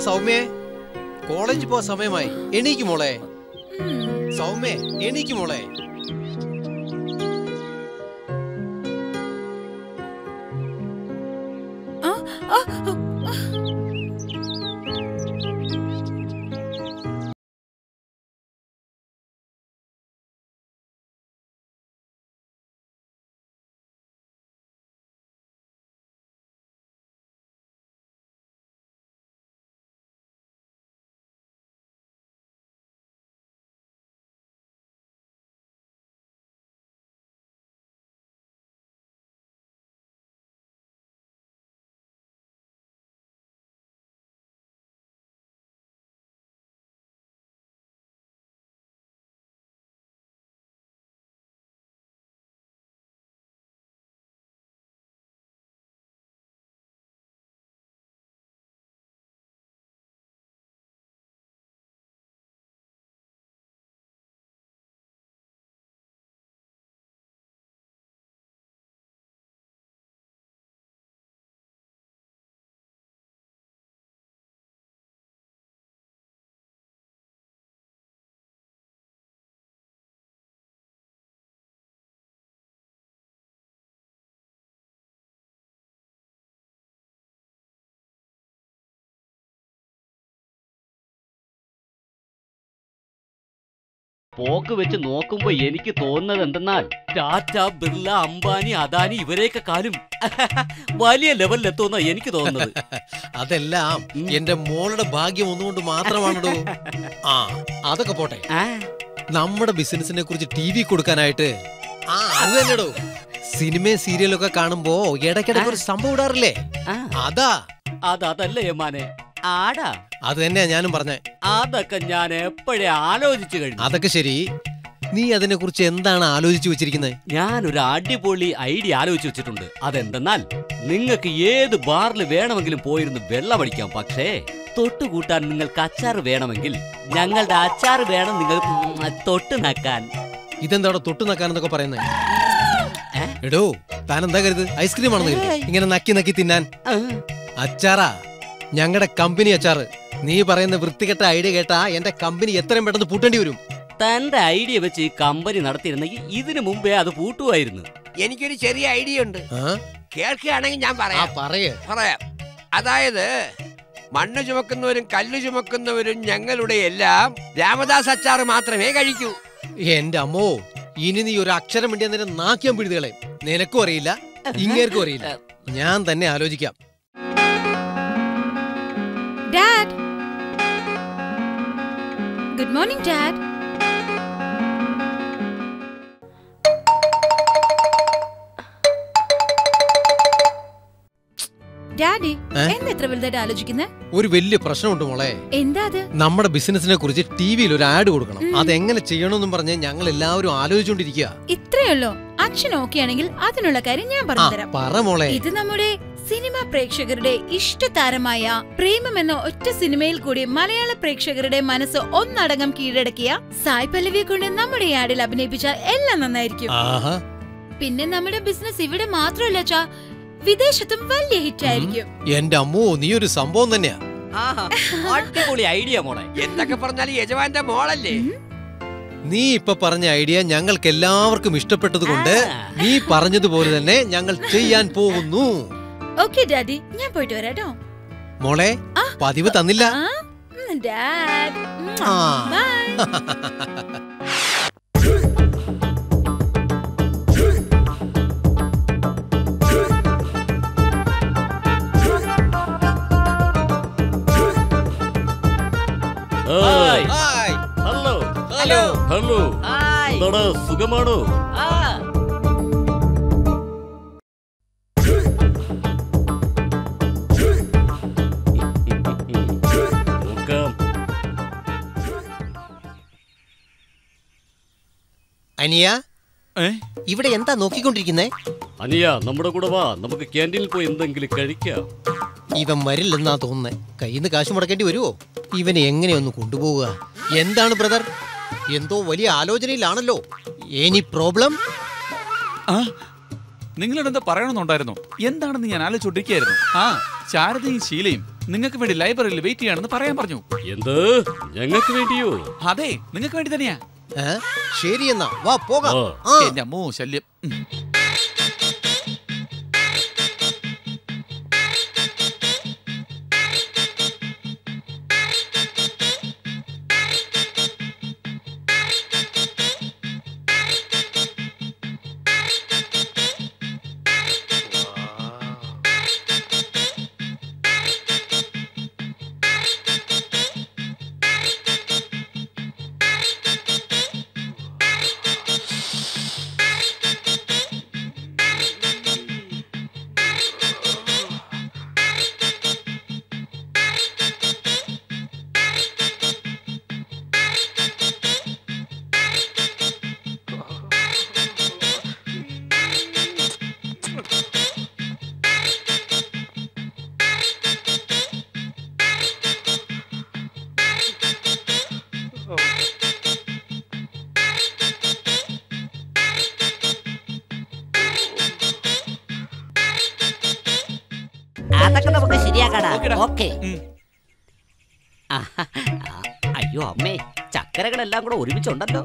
സൗമ്യേ കോളേജിൽ പോവാൻ സമയമായി എണീക്ക് മോളെ സൗമ്യേ എണീക്ക് മോളെ ആ, ആ, ആ. പോക്ക് വെച്ച് നോക്കുമ്പോ എനിക്ക് തോന്നുന്നത് എന്തെന്നാൽ ടാറ്റ ബിർള അംബാനി അദാനി ഇവരെയൊക്കെ കാലും വലിയ ലെവലിലെത്തുമെന്നാ എനിക്ക് തോന്നുന്നത് അതെല്ലാം ഉം. എന്റെ മോളുടെ ഭാഗ്യം ഒന്നുകൊണ്ട് മാത്രമാണോ ആ അതൊക്കെ പോട്ടെ ആ, നമ്മുടെ ബിസിനസിനെ കുറിച്ച് ടി വി കൊടുക്കാനായിട്ട് ആ അത് തന്നെടോ സിനിമയും സീരിയലും ഒക്കെ കാണുമ്പോ ഇടയ്ക്കിടയ്ക്ക് ഒരു സംഭവം ഇടാറില്ലേ ആ, അതാ അതതല്ലേ യമാനെ ആടാ അത് തന്നെയാ ഞാനും പറഞ്ഞേ അതൊക്കെ ഞാൻ എപ്പോഴേ ആലോചിച്ചു കഴിഞ്ഞു അതൊക്കെ ശരി നീ അതിനെ കുറിച്ച് എന്താണ് ആലോചിച്ചു വെച്ചിരിക്കുന്നത് ഞാനൊരു അടിപൊളി ഐഡിയ ആലോചിച്ച് വെച്ചിട്ടുണ്ട് അതെന്തെന്നാൽ നിങ്ങൾക്ക് ഏത് ബാറിൽ വേണമെങ്കിലും പോയിരുന്ന് വെള്ളമടിക്കാം പക്ഷേ തൊട്ടുകൂട്ടാൻ നിങ്ങൾക്ക് അച്ചാർ വേണമെങ്കിൽ ഞങ്ങളുടെ അച്ചാർ വേണം നിങ്ങൾ ഉം, തൊട്ട് നക്കാൻ ഇതെന്താടോ തൊട്ടു നക്കാനെന്നൊക്കെ പറയുന്നത് ഏ? എടോ താൻ എന്താ കരുത് ഐസ്ക്രീം ആണെന്ന് കരുത് ഏയ്. ഇങ്ങനെ നക്കി നക്കി തിന്നാൻ ആ, അച്ചാറാ ഞങ്ങളുടെ കമ്പനി അച്ചാറ് നീ പറയുന്ന വൃത്തികെട്ട ഐഡിയ കേട്ടാ എന്റെ കമ്പനി എത്രയും പെട്ടെന്ന് പൂട്ടേണ്ടി വരും തന്റെ ഐഡിയ വെച്ച് ഈ കമ്പനി നടത്തിയിരുന്നെങ്കിൽ ഇതിനു മുമ്പേ അത് പൂട്ടുമായിരുന്നു എനിക്കൊരു ചെറിയ ഐഡിയ ഉണ്ട് ആ? കേൾക്കുകയാണെങ്കിൽ ഞാൻ ആ പറയാം പറയേ പറയാം അതായത് മണ്ണ് ചുമക്കുന്നവരും കല്ല് ചുമക്കുന്നവരും ഞങ്ങളുടെ എല്ലാം രാമദാസ് അച്ചാർ മാത്രമേ കഴിക്കൂ എന്റെ അമ്മോ ഇനി നീ ഒരു അക്ഷരം വേണ്ടി അന്നേരം നാക്കിയാൻ പിഴുതുകളെ നിനക്കും അറിയില്ല ഇങ്ങേർക്കും അറിയില്ല ഞാൻ തന്നെ ആലോചിക്കാം dad good morning dad daddy ഏ? എന്താ എത്ര വലുതായിട്ട് ആലോചിക്കുന്നത് ഒരു വലിയ പ്രശ്നമുണ്ട് മോളെ എന്താ അത് നമ്മുടെ ബിസിനസിനെ കുറിച്ച് ടി വിയിൽ ഒരു ആഡ് കൊടുക്കണം അതെങ്ങനെ ചെയ്യണമെന്നും പറഞ്ഞ് ഞങ്ങൾ എല്ലാവരും ആലോചിച്ചുകൊണ്ടിരിക്കുക ഇത്രയുള്ളോ അച്ഛൻ ഓക്കെ ആണെങ്കിൽ അതിനുള്ള കാര്യം ഞാൻ ആ പറഞ്ഞുതരാം പറ മോളെ ഇത് നമ്മുടെ സിനിമ പ്രേക്ഷകരുടെ ഇഷ്ടതാരമായ പ്രേമം എന്ന ഒറ്റ സിനിമയിൽ കൂടി മലയാള പ്രേക്ഷകരുടെ മനസ്സ് ഒന്നടങ്കം കീഴടക്കിയ സായ് പല്ലവിയെ കൊണ്ട് നമ്മുടെ ആഡിൽ അഭിനയിപ്പിച്ചാൽ എല്ലാം നന്നായിരിക്കും ആഹാ പിന്നെ നമ്മുടെ ബിസിനസ് ഇവിടെ മാത്രമല്ല ചാ വിദേശത്തും വലിയ ഹിറ്റ് ആയിരിക്കും എന്റെ അമ്മോ നീ ഒരു സംഭവം തന്നെയാ ആഹാ, അടിപൊളി ഐഡിയ മോളെ എന്തൊക്കെ പറഞ്ഞാലും യജമാന്റെ മോളല്ലേ നീ ഇപ്പൊ പറഞ്ഞ ഐഡിയ ഞങ്ങൾക്ക് എല്ലാവർക്കും ഇഷ്ടപ്പെട്ടത് കൊണ്ട് ആ. നീ പറഞ്ഞതുപോലെ തന്നെ ഞങ്ങൾ ചെയ്യാൻ പോകുന്നു ഓക്കെ ഡാഡി ഞാൻ പോയിട്ട് വരാട്ടോ മോളെ ആ. പതിവ് തന്നില്ല ആ, ഉം, ഡാഡ് ഉം, ആ. Bye hi. Hi. Hello hello. Hello എന്താടാ സുഖമാണോ നോക്കാം അനിയ ഏ? ഇവിടെ എന്താ നോക്കിക്കൊണ്ടിരിക്കുന്നേ അനിയ നമ്മുടെ കൂടെ വാ നമുക്ക് ക്യാൻറ്റീനിൽ പോയി എന്തെങ്കിലും കഴിക്കാം ഇവൻ വരില്ലെന്നാ തോന്നുന്നേ കയ്യിൽ നിന്ന് കാശ് മുടക്കേണ്ടി വരുമോ ഇവനെ എങ്ങനെയൊന്ന് കൊണ്ടുപോവുക എന്താണ് ബ്രദർ എന്തോ വലിയ ആലോചനയിലാണല്ലോ എനി പ്രോബ്ലം ആ നിങ്ങളോട് എന്താ പറയണമെന്നുണ്ടായിരുന്നു എന്താണെന്ന് ഞാൻ ആലോചിച്ചോണ്ടിരിക്കുകയായിരുന്നു ആ ശാരദയും ശീലയും നിങ്ങൾക്ക് വേണ്ടി ലൈബ്രറിയിൽ വെയിറ്റ് ചെയ്യാണെന്ന് പറയാൻ പറഞ്ഞു എന്ത് ഞങ്ങൾക്ക് വേണ്ടിയോ അതെ നിങ്ങൾക്ക് വേണ്ടി തന്നെയാ ഏ? ശരി എന്നാ വാ പോകാം ഓ. ആ. എന്റെ അമ്മോ ശല്യം ഉം. അതൊക്കെ നമുക്ക് ശരിയാക്കടാ ഓക്കെടാ. ഓക്കെ ഉം. അയ്യോ അമ്മേ ചക്കരകളെല്ലാം കൂടെ ഒരുമിച്ചുണ്ടല്ലോ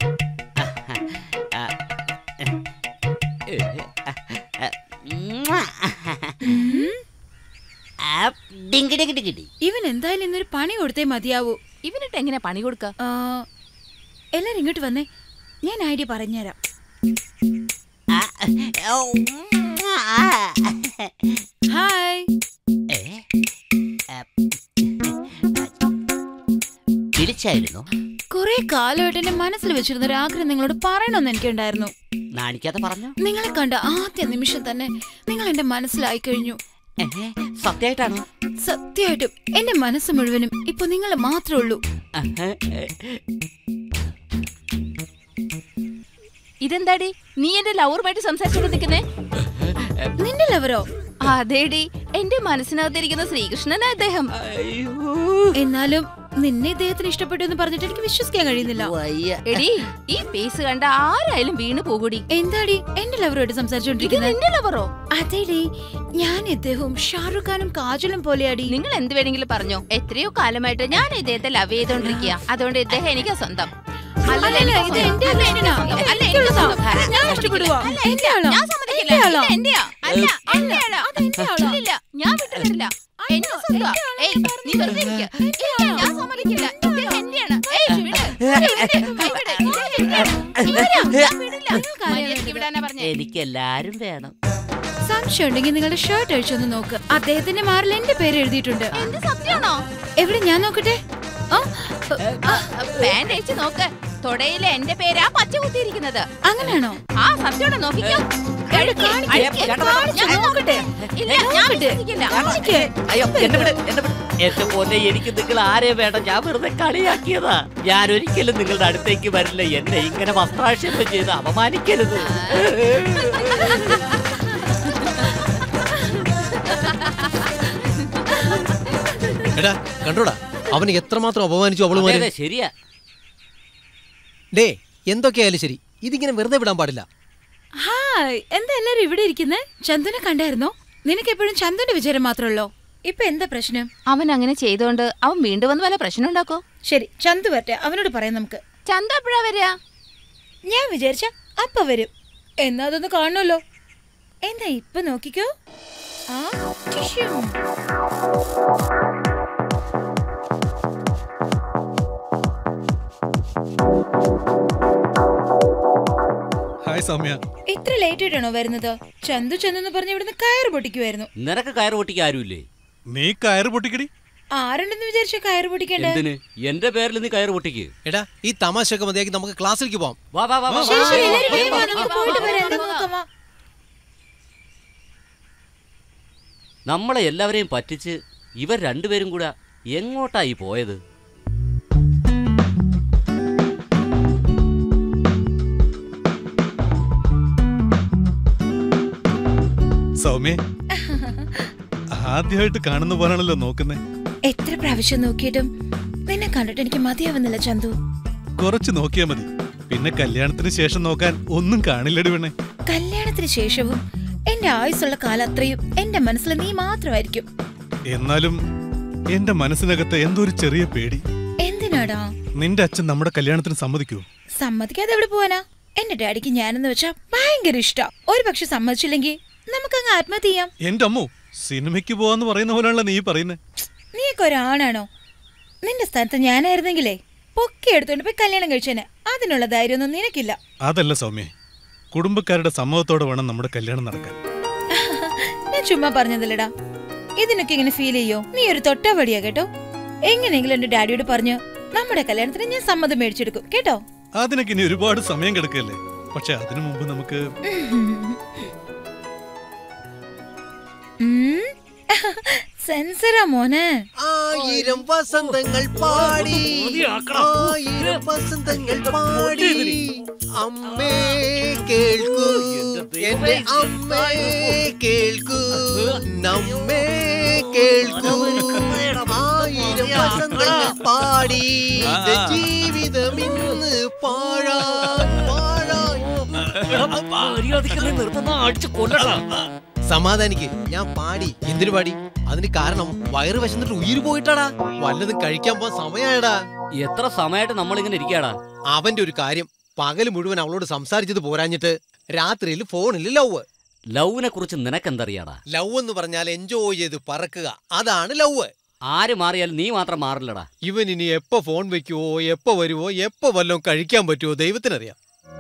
ഡിങ്കി ഡിങ്കി ഡിങ്കി ഡി. ഇവൻ എന്തായാലും ഇന്നൊരു പണി കൊടുത്തേ മതിയാവൂ ഇവനിട്ട് എങ്ങനെ പണി കൊടുക്ക ആ, എല്ലാരും ഇങ്ങോട്ട് വന്നേ ഞാൻ ഐഡിയ പറഞ്ഞുതരാം ആ, ഓ, ആ. ഹായ് ഏ? ആ, വിളിച്ചായിരുന്നു കുറെ കാലമായിട്ട് എന്റെ മനസ്സിൽ വെച്ചിരുന്ന ഒരു ആഗ്രഹം നിങ്ങളോട് പറയണമെന്ന് എനിക്കുണ്ടായിരുന്നു നാണിക്കാതെ പറഞ്ഞു നിങ്ങളെ കണ്ട ആദ്യ നിമിഷം തന്നെ നിങ്ങൾ എന്റെ മനസ്സിലായി കഴിഞ്ഞു ഏ, സത്യമായിട്ടാണോ സത്യമായിട്ടും എന്റെ മനസ്സ് മുഴുവനും ഇപ്പൊ നിങ്ങൾ മാത്രമേ ഉള്ളൂ ഇതെന്താടി നീ എന്റെ ലവറുമായിട്ട് സംസാരിച്ചോണ്ട് നിൽക്കുന്നേ നിന്റെ ലവരോ അതേടി എന്റെ മനസ്സിനകത്തിരിക്കുന്ന ശ്രീകൃഷ്ണനാ അദ്ദേഹം എന്നാലും നിന്നെ ഇദ്ദേഹത്തിന് ഇഷ്ടപ്പെട്ടു എന്ന് പറഞ്ഞിട്ട് എനിക്ക് വിശ്വസിക്കാൻ കഴിയുന്നില്ല വയ്യ എടി ഈ പേസ് കണ്ട ആരായാലും വീണ് പോകൂടി എന്താടി എന്റെ ലവറുമായിട്ട് ഇത് സംസാരിച്ചോണ്ടിരിക്കുന്നത് നിന്റെ ലവറോ അതേടി ഞാൻ ഇദ്ദേഹവും ഷാറുഖ് ഖാനും കാജലും പോലെയാടി നിങ്ങൾ എന്ത് വേണമെങ്കിലും പറഞ്ഞോ എത്രയോ കാലമായിട്ട് ഞാൻ ഇദ്ദേഹത്തെ ലവ് ചെയ്തോണ്ടിരിക്കുക അതുകൊണ്ട് ഇദ്ദേഹം എനിക്ക് സ്വന്തം അല്ലല്ല, അല്ലല്ല, എനിക്ക് ഇത് എന്റെ സ്വന്തം. അല്ല, അനിയനാ. എനിക്ക് ഇത് സ്വന്തം. അല്ല, എനിക്കുള്ളതാ. എനിക്ക് സ്വന്തം. ഞാൻ ഞാൻ ഇഷ്ടപ്പെടുവാ. അല്ല, എന്റെ ആളാ. ഞാൻ സമ്മതിക്കില്ല. എന്റെ ആളാ. ഇല്ല, എന്റെയാ. അല്ല, എന്റെയാടാ. ഇല്ലില്ല, ഞാൻ വിട്ടുതരില്ല. എന്റെ സ്വന്തമാ. ഏയ്, നീ വെറുതെ ഇരിക്ക്. ഇല്ല, ഞാൻ സമ്മതിക്കില്ല. ഇദ്ദേഹം എന്റെയാണ്. ഏയ്, വിട്. ഏയ്, വിട്. ഏയ്, വിട്. ഇദ്ദേഹം എന്റെയാണ്. ഇവരാ, ഞാൻ വിടില്ല. മര്യാദയ്ക്ക് വിടാനാ പറഞ്ഞേ. എനിക്ക് എല്ലാരും വേണം സംശയം ഉണ്ടെങ്കിൽ നിങ്ങളുടെ ഷർട്ട് അഴിച്ചൊന്ന് നോക്ക് അദ്ദേഹത്തിന്റെ മാറിൽ എന്റെ പേര് എഴുതിയിട്ടുണ്ട് എന്ത് സത്യമാണോ എവിടെ ഞാൻ നോക്കട്ടെ ആ, പാന്റ് അഴിച്ച് നോക്ക് തൊടയിലെ എന്റെ പേരാ പച്ച കുത്തിയിരിക്കുന്നത് അങ്ങനെയാണോ ആ സത്യോടെ നോക്കിക്കോ കാണിക്ക്, അഴിക്ക്. കാണിച്ച് ഞാൻ നോക്കട്ടെ ഇല്ല ഞാൻ വിശ്വസിക്കില്ല കാണിക്ക്. അയ്യോ എന്നെ വിട് എന്നെ വിട് എന്റെ പോലെ എനിക്ക് നിങ്ങൾ ആരെ വേണം ഞാൻ വെറുതെ കളിയാക്കിയതാ ഞാൻ ഒരിക്കലും നിങ്ങളുടെ അടുത്തേക്ക് വരില്ല എന്നെ ഇങ്ങനെ വസ്ത്രാക്ഷേപം ചെയ്ത് അപമാനിക്കരുത് എടാ കണ്ടോടാ അവന് എത്രമാത്രം അപമാനിച്ചു അതെ, അവളുമാര് അതെ, ശരിയാ ഡേ എന്തൊക്കെയായാലും ശരി ഇതിങ്ങനെ വെറുതെ വിടാൻ പാടില്ല ഹായ് എന്താ എല്ലാരും ഇവിടെ ഇരിക്കുന്നേ ചന്തുനെ കണ്ടായിരുന്നോ നിനക്ക് എപ്പോഴും ചന്തുന്റെ വിചാരം മാത്രമല്ലോ ഇപ്പൊ എന്താ പ്രശ്നം അവൻ അങ്ങനെ ചെയ്തോണ്ട് അവൻ വീണ്ടും വന്ന് വല്ല പ്രശ്നം ഉണ്ടാക്കോ ശരി ചന്തു വരട്ടെ അവനോട് പറയാം നമുക്ക് ചന്ത എപ്പോഴാ വരിക ഞാൻ വിചാരിച്ച അപ്പ വരും എന്നാ അതൊന്ന് കാണണമല്ലോ എന്നാ ഇപ്പൊ നോക്കിക്കോ ആ ടിഷ്യൂ. ഹായ് സൗമ്യ ഇത്ര ലേറ്റ് ആയിട്ടാണോ വരുന്നത് ചന്തു ചെന്നെന്ന് പറഞ്ഞ് ഇവിടുന്ന് കയറ് പൊട്ടിക്കുമായിരുന്നു നിനക്ക് കയറ് പൊട്ടിക്ക് ആരുമില്ലേ നീ കയറ് പൊട്ടിക്കടി ആരുണ്ടെന്ന് വിചാരിച്ച കയറ് പൊട്ടിക്കണ്ടേ എന്തിന് എന്റെ പേരിൽ നീ കയറ് പൊട്ടിക്ക് എടാ ഈ തമാശയൊക്കെ മതിയാക്കി നമുക്ക് ക്ലാസ്സിലേക്ക് പോവാം വാ വാ വാ വാ, ശരി, വാ, ശരി, വാ, എല്ലാവരും വാ, വേഗം വാ, വാ, വാ, നമുക്ക് വാ, പോയിട്ട് വാ, വരാം, വാ, എന്താ വാ. നോക്കാം, വാ. നമ്മളെ എല്ലാവരെയും പറ്റിച്ച് ഇവർ രണ്ടുപേരും കൂടെ എങ്ങോട്ടായി പോയത് സൗമ്യ ആദ്യമായിട്ട് കാണുന്ന പോലാണല്ലോ നോക്കുന്നേ എത്ര പ്രാവശ്യം നോക്കിയിട്ടും നിന്നെ കണ്ടിട്ട് എനിക്ക് മതിയാവുന്നില്ല ചന്തു കുറച്ച് നോക്കിയാ മതി പിന്നെ കല്യാണത്തിന് ശേഷം നോക്കാൻ ഒന്നും കാണില്ലടി വേണേ കല്യാണത്തിന് ശേഷവും എന്റെ ആയുസ്സുള്ള കാലം അത്രയും എന്റെ മനസ്സിൽ നീ മാത്രമായിരിക്കും എന്നാലും എന്റെ മനസ്സിനകത്ത് എന്തോ ഒരു ചെറിയ പേടി എന്തിനാടാ നിന്റെ അച്ഛൻ നമ്മുടെ കല്യാണത്തിന് സമ്മതിക്കൂ സമ്മതിക്കാതെ എവിടെ പോവാനാ എന്റെ ഡാഡിക്ക് ഞാനെന്ന് വെച്ചാ ഭയങ്കര ഇഷ്ടാ ഒരു പക്ഷെ സമ്മതിച്ചില്ലെങ്കിൽ നമുക്കങ്ങ് ആത്മഹത്യ ചെയ്യാം എന്റെ അമ്മു സിനിമയ്ക്ക് പോവാന്ന് പറയുന്ന പോലെയാണല്ലോ നീ പറയുന്നത് നീയൊക്കെ ഒരാണാണോ നിന്റെ സ്ഥാനത്ത് ഞാനായിരുന്നെങ്കിലേ പൊക്കി എടുത്തോണ്ട് പോയി കല്യാണം കഴിച്ചേനെ അതിനുള്ള ധൈര്യമൊന്നും നിനക്കില്ല അതല്ല സൗമ്യ കുടുംബക്കാരുടെ സമ്മതത്തോടെ വേണം നമ്മുടെ കല്യാണം നടക്കാൻ ഞാൻ ചുമ്മാ പറഞ്ഞതല്ലടാ ഇതിനൊക്കെ ഇങ്ങനെ ഫീൽ ചെയ്യോ നീ ഒരു തൊട്ടവടിയാ കേട്ടോ എങ്ങനെയെങ്കിലും എന്റെ ഡാഡിയോട് പറഞ്ഞു നമ്മുടെ കല്യാണത്തിന് ഞാൻ സമ്മതം മേടിച്ചെടുക്കും കേട്ടോ അതിനൊക്കെ ഇനി ഒരുപാട് സമയം കിടക്കല്ലേ പക്ഷെ അതിനു മുമ്പ് നമുക്ക് ഉം. സെൻസറാ മോനെ ആയിരം വസന്തങ്ങൾ പാടി ആയിരം വസന്തങ്ങൾ പാടി അമ്മേ കേൾക്കൂ എന്റെ അമ്മേ കേൾക്കൂ നമ്മേ കേൾക്കൂ ആയിരം വസന്തങ്ങൾ പാടി ഇത് ജീവിതം ഇന്ന് പാഴാൻ പാഴാൻ സമാധാനിക്ക് ഞാൻ പാടി എന്തിനു പാടി അതിന് കാരണം വയറ് വശന്നിട്ട് ഉയിര് പോയിട്ടാടാ വല്ലതും കഴിക്കാൻ പോവാൻ സമയമായടാ എത്ര സമയമായിട്ട് നമ്മളിങ്ങനെ ഇരിക്കാടാ അവന്റെ ഒരു കാര്യം പകല് മുഴുവൻ അവളോട് സംസാരിച്ചത് പോരാഞ്ഞിട്ട് രാത്രിയിൽ ഫോണിൽ ലവ് ലവിനെ കുറിച്ച് നിനക്കെന്തറിയാടാ ലവ് എന്ന് പറഞ്ഞാൽ എൻജോയ് ചെയ്ത് പറക്കുക അതാണ് ലവ് ആര് മാറിയാലും നീ മാത്രം മാറില്ലടാ ഇവൻ ഇനി എപ്പോ ഫോൺ വെക്കുവോ എപ്പോ വരുവോ എപ്പോ വല്ലതും കഴിക്കാൻ പറ്റുമോ ദൈവത്തിനറിയാം